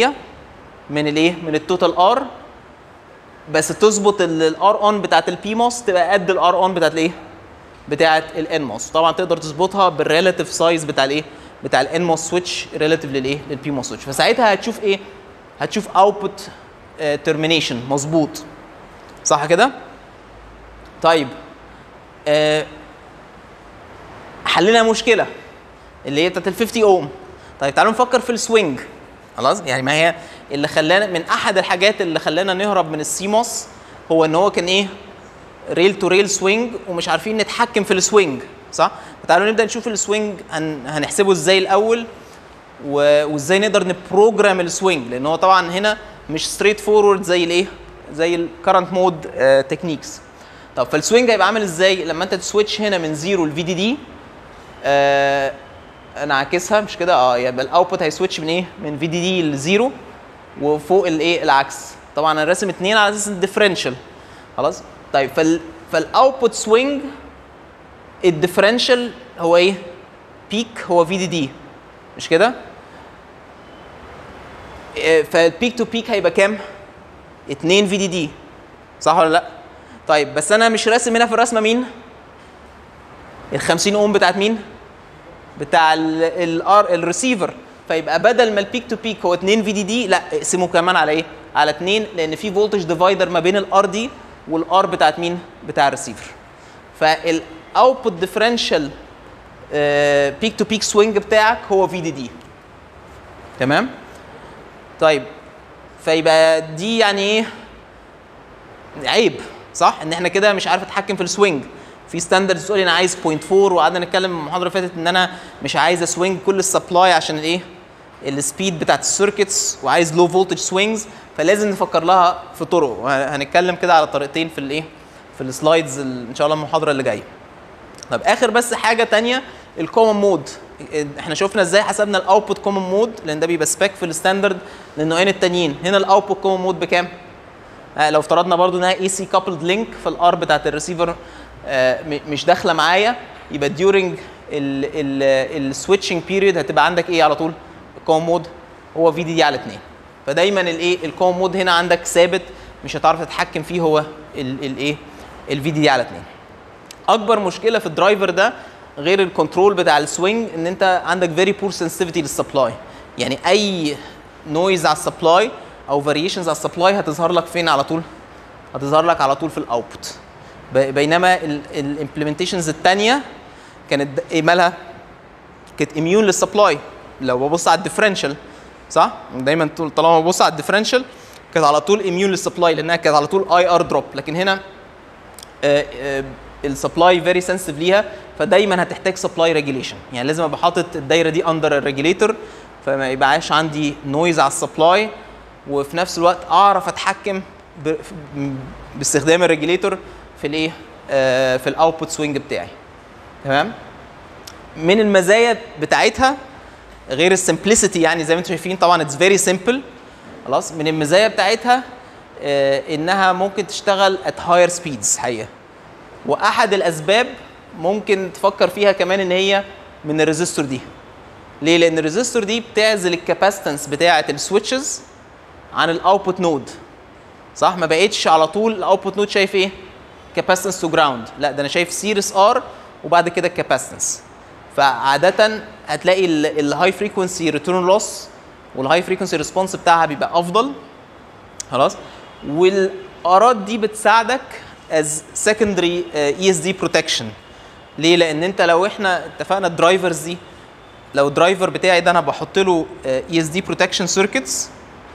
من الايه من التوتال ار بس تظبط الار اون بتاعت البي موس تبقى قد الار اون بتاعت الايه بتاعت الان موس طبعا تقدر تظبطها بالريلاتيف سايز بتاع الايه بتاع الان موس سويتش ريلاتيف للايه للبي موس سويتش فساعتها هتشوف ايه هتشوف اوتبوت ترمينيشن مظبوط صح كده طيب آه حلينا مشكله اللي هي بتاعت ال 50 اوم طيب تعالوا نفكر في السوينج خلاص يعني ما هي اللي خلانا من احد الحاجات اللي خلانا نهرب من السيموس هو ان هو كان ايه ريل تو ريل سوينج ومش عارفين نتحكم في السوينج صح تعالوا نبدا نشوف السوينج هن هنحسبه ازاي الاول و- وازاي نقدر نبروجرام السوينج لان هو طبعا هنا مش ستريت فورورد زي الايه زي الكرنت مود تكنيكس طب فالسوينج هيبقى عامل ازاي لما انت تسويتش هنا من زيرو لفي دي دي آه انا عاكسها مش كده اه يبقى الاوتبوت هيسويتش من ايه من في دي دي لزيرو وفوق الايه العكس طبعا انا راسم اتنين على اساس الديفرنشال خلاص طيب فال فالاوتبوت سوينج الديفرنشال هو ايه بيك هو في دي دي مش كده آه، فالبيك تو بيك هيبقى كام 2 في دي دي صح ولا لا طيب بس انا مش راسم هنا في الرسمه مين ال 50 اوم بتاعت مين بتاع الار الريسيفر فيبقى بدل ما البيك تو بيك هو 2 في دي دي لا اقسمه كمان على ايه على 2 لان في فولتج ديفايدر ما بين الار دي والار بتاعت مين بتاع الريسيفر فالاوتبوت ديفرنشال بيك تو بيك سوينج بتاعك هو في دي دي تمام طيب فيبقى دي يعني ايه عيب صح ان احنا كده مش عارف اتحكم في السوينج في ستاندردز تقول لي انا عايز 0.4 وقعدنا نتكلم المحاضره اللي فاتت ان انا مش عايز اسوينج كل السبلاي عشان الايه السبيد بتاعت السيركتس وعايز لو فولتج سوينجز فلازم نفكر لها في طرق وهنتكلم كده على طريقتين في الايه في السلايدز ال- ان شاء الله المحاضره اللي جايه طب اخر بس حاجه تانية الكومن مود احنا شفنا ازاي حسبنا الاوتبوت كومن مود لان ده بيبقى سبيك في الستاندرد للنوعين التانيين هنا الاوتبوت كومن مود بكام آه، لو افترضنا برضو انها اي سي كابلد لينك فالار بتاعت الريسيفر آه، م- مش داخله معايا يبقى ديورنج السويتشنج بيريود هتبقى عندك ايه على طول الكوم مود هو في دي دي على 2 فدايما الايه الكوم مود هنا عندك ثابت مش هتعرف تتحكم فيه هو الايه الفي دي دي على 2 اكبر مشكله في الدرايفر ده غير الكنترول بتاع السوينج ان انت عندك فيري بور سنسيتيفيتي للسبلاي يعني اي نويز على السبلاي او فاريشنز على السبلاي هتظهر لك فين على طول هتظهر لك على طول في الاوتبوت بينما الامبلمنتيشنز الثانيه كانت د- ايه مالها كانت اميون للسبلاي لو ببص على الديفرنشال صح دايما طول- طالما ببص على الديفرنشال كانت على طول اميون للسبلاي لانها كانت على طول اي ار دروب لكن هنا السبلاي فيري سنسيتيف ليها فدايما هتحتاج سبلاي ريجيليشن يعني لازم ابقى حاطط الدايره دي اندر الريجيليتور فما يبقاش عندي نويز على السبلاي وفي نفس الوقت اعرف اتحكم ب... م- باستخدام الريجيليتور في الايه آه في الاوتبوت سوينج بتاعي تمام من المزايا بتاعتها غير السمبلسيتي يعني زي ما انتم شايفين طبعا اتس فيري سمبل خلاص من المزايا بتاعتها آه انها ممكن تشتغل ات هاير سبيدز حقيقه واحد الاسباب ممكن تفكر فيها كمان ان هي من الريزيستور دي ليه لان الريزيستور دي بتعزل الكاباسيتنس بتاعه السويتشز عن الاوتبوت نود صح ما بقتش على طول الاوتبوت نود شايف ايه كاباسيتنس تو جراوند لا ده انا شايف سيريس ار وبعد كده الكاباسيتنس فعاده هتلاقي الهاي فريكونسي ريتيرن لوس والهاي فريكونسي ريسبونس بتاعها بيبقى افضل خلاص والارات دي بتساعدك از سكندري اي اس دي بروتكشن ليه لان انت لو احنا اتفقنا الدرايفرز دي لو الدرايفر بتاعي ده انا بحط له اي اس دي بروتكشن سيركتس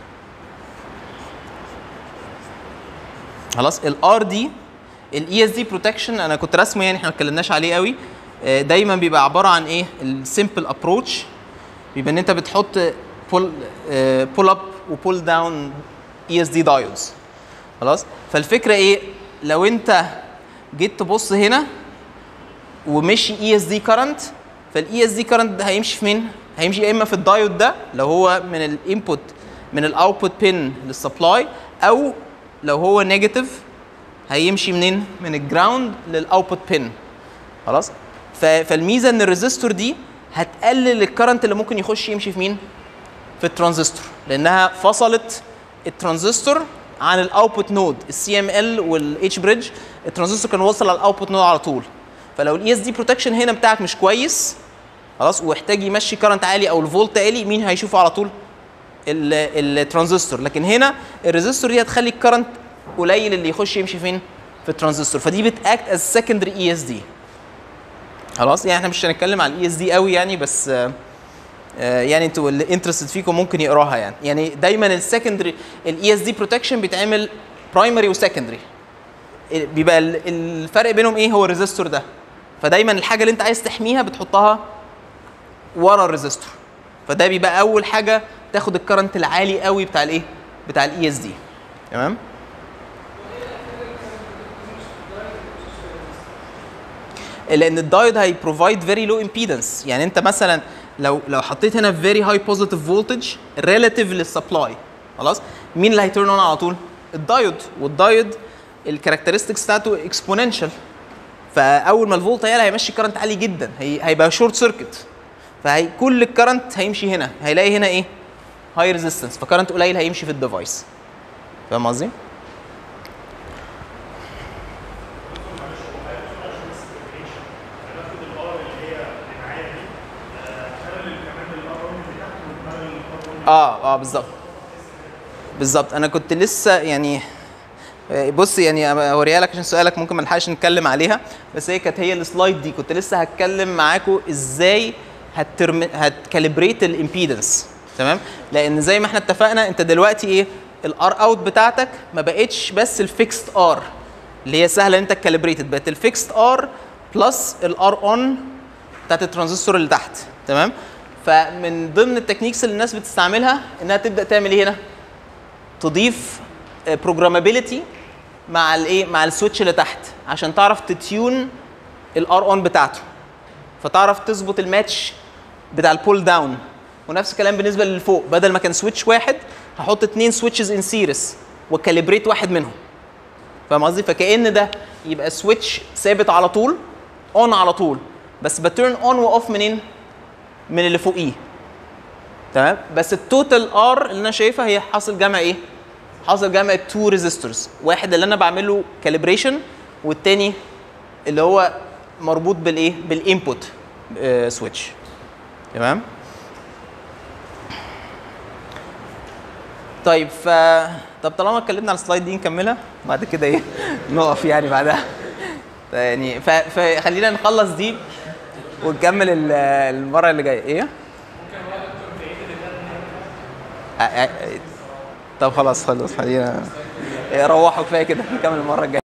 خلاص الار دي الاي اس دي بروتكشن انا كنت رسمه يعني احنا ما اتكلمناش عليه قوي آه، دايما بيبقى عباره عن ايه السمبل ابروتش بيبقى ان انت بتحط بول بول اب وبول داون اي اس دي دايودز خلاص فالفكره ايه لو انت جيت تبص هنا ومشي اي اس دي كارنت فالاي اس دي كارنت ده هيمشي في مين؟ هيمشي يا اما في الدايود ده لو هو من الانبوت من الاوتبوت بين للسبلاي او لو هو نيجاتيف هيمشي منين؟ من الجراوند للاوتبوت بين خلاص؟ ف- فالميزه ان الريزيستور دي هتقلل الكرنت اللي ممكن يخش يمشي في مين؟ في الترانزستور لانها فصلت الترانزستور عن الاوتبوت نود السي ام ال والاتش بريدج الترانزستور كان واصل على الاوتبوت نود على طول فلو الاي اس دي بروتكشن هنا بتاعك مش كويس خلاص واحتاج يمشي كرنت عالي او الفولت عالي مين هيشوفه على طول ال- الترانزستور لكن هنا الريزستور دي هتخلي الكرنت قليل اللي يخش يمشي فين في الترانزستور فدي بتاكت از سكندري اي اس دي خلاص يعني احنا مش هنتكلم على الاي اس دي قوي يعني بس آه، آه، يعني انتوا اللي انترستد فيكم ممكن يقراها يعني يعني دايما السكندري الاي اس دي بروتكشن بيتعمل برايمري وسكندري بيبقى ال- الفرق بينهم ايه هو الريزستور ده فدايما الحاجه اللي انت عايز تحميها بتحطها ورا الريزستور فده بيبقى اول حاجه تاخد الكرنت العالي قوي بتاع الايه بتاع الاي اس دي تمام لان الدايود هي بروفايد فيري لو امبيدنس يعني انت مثلا لو لو حطيت هنا فيري هاي بوزيتيف فولتج ريلاتيف للسبلاي خلاص مين اللي هيترن اون على طول الدايود والدايود الكاركترستكس بتاعته اكسبوننشال فاول ما الفولت هيعلى هيمشي كرنت عالي جدا هي هيبقى شورت سيركت فهي كل الكرنت هيمشي هنا هيلاقي هنا ايه هاي ريزيستنس فكرنت قليل هيمشي في الديفايس فاهم قصدي؟ اه اه بالظبط بالظبط انا كنت لسه يعني بص يعني اوريها لك عشان سؤالك ممكن ما نلحقش نتكلم عليها بس هي كانت هي السلايد دي كنت لسه هتكلم معاكم ازاي هترم هتكاليبريت الامبيدنس تمام لان زي ما احنا اتفقنا انت دلوقتي ايه الار اوت بتاعتك ما بقتش بس الفيكست ار اللي هي سهله ان انت تكاليبريتد بقت الفيكست ار بلس الار اون بتاعت الترانزستور اللي تحت تمام فمن ضمن التكنيكس اللي الناس بتستعملها انها تبدا تعمل ايه هنا تضيف بروجرامابيلتي مع الايه مع السويتش اللي تحت عشان تعرف تتيون الار اون بتاعته فتعرف تظبط الماتش بتاع البول داون ونفس الكلام بالنسبه للي فوق بدل ما كان سويتش واحد هحط اتنين سويتشز ان سيريس وكاليبريت واحد منهم فاهم قصدي فكأن ده يبقى سويتش ثابت على طول اون على طول بس بترن اون واوف منين من اللي فوقيه تمام بس التوتال ار اللي انا شايفها هي حاصل جمع ايه حاصل جمع تو ريزيستورز واحد اللي انا بعمله كاليبريشن والتاني اللي هو مربوط بالايه بالانبوت سويتش تمام طيب ف طب طالما اتكلمنا على السلايد دي نكملها بعد كده ايه نقف يعني بعدها يعني ف... فخلينا نخلص دي ونكمل ال- المره اللي جايه ايه ع- ع- طب خلاص خلاص خلينا روحوا كفايه كده نكمل المره الجايه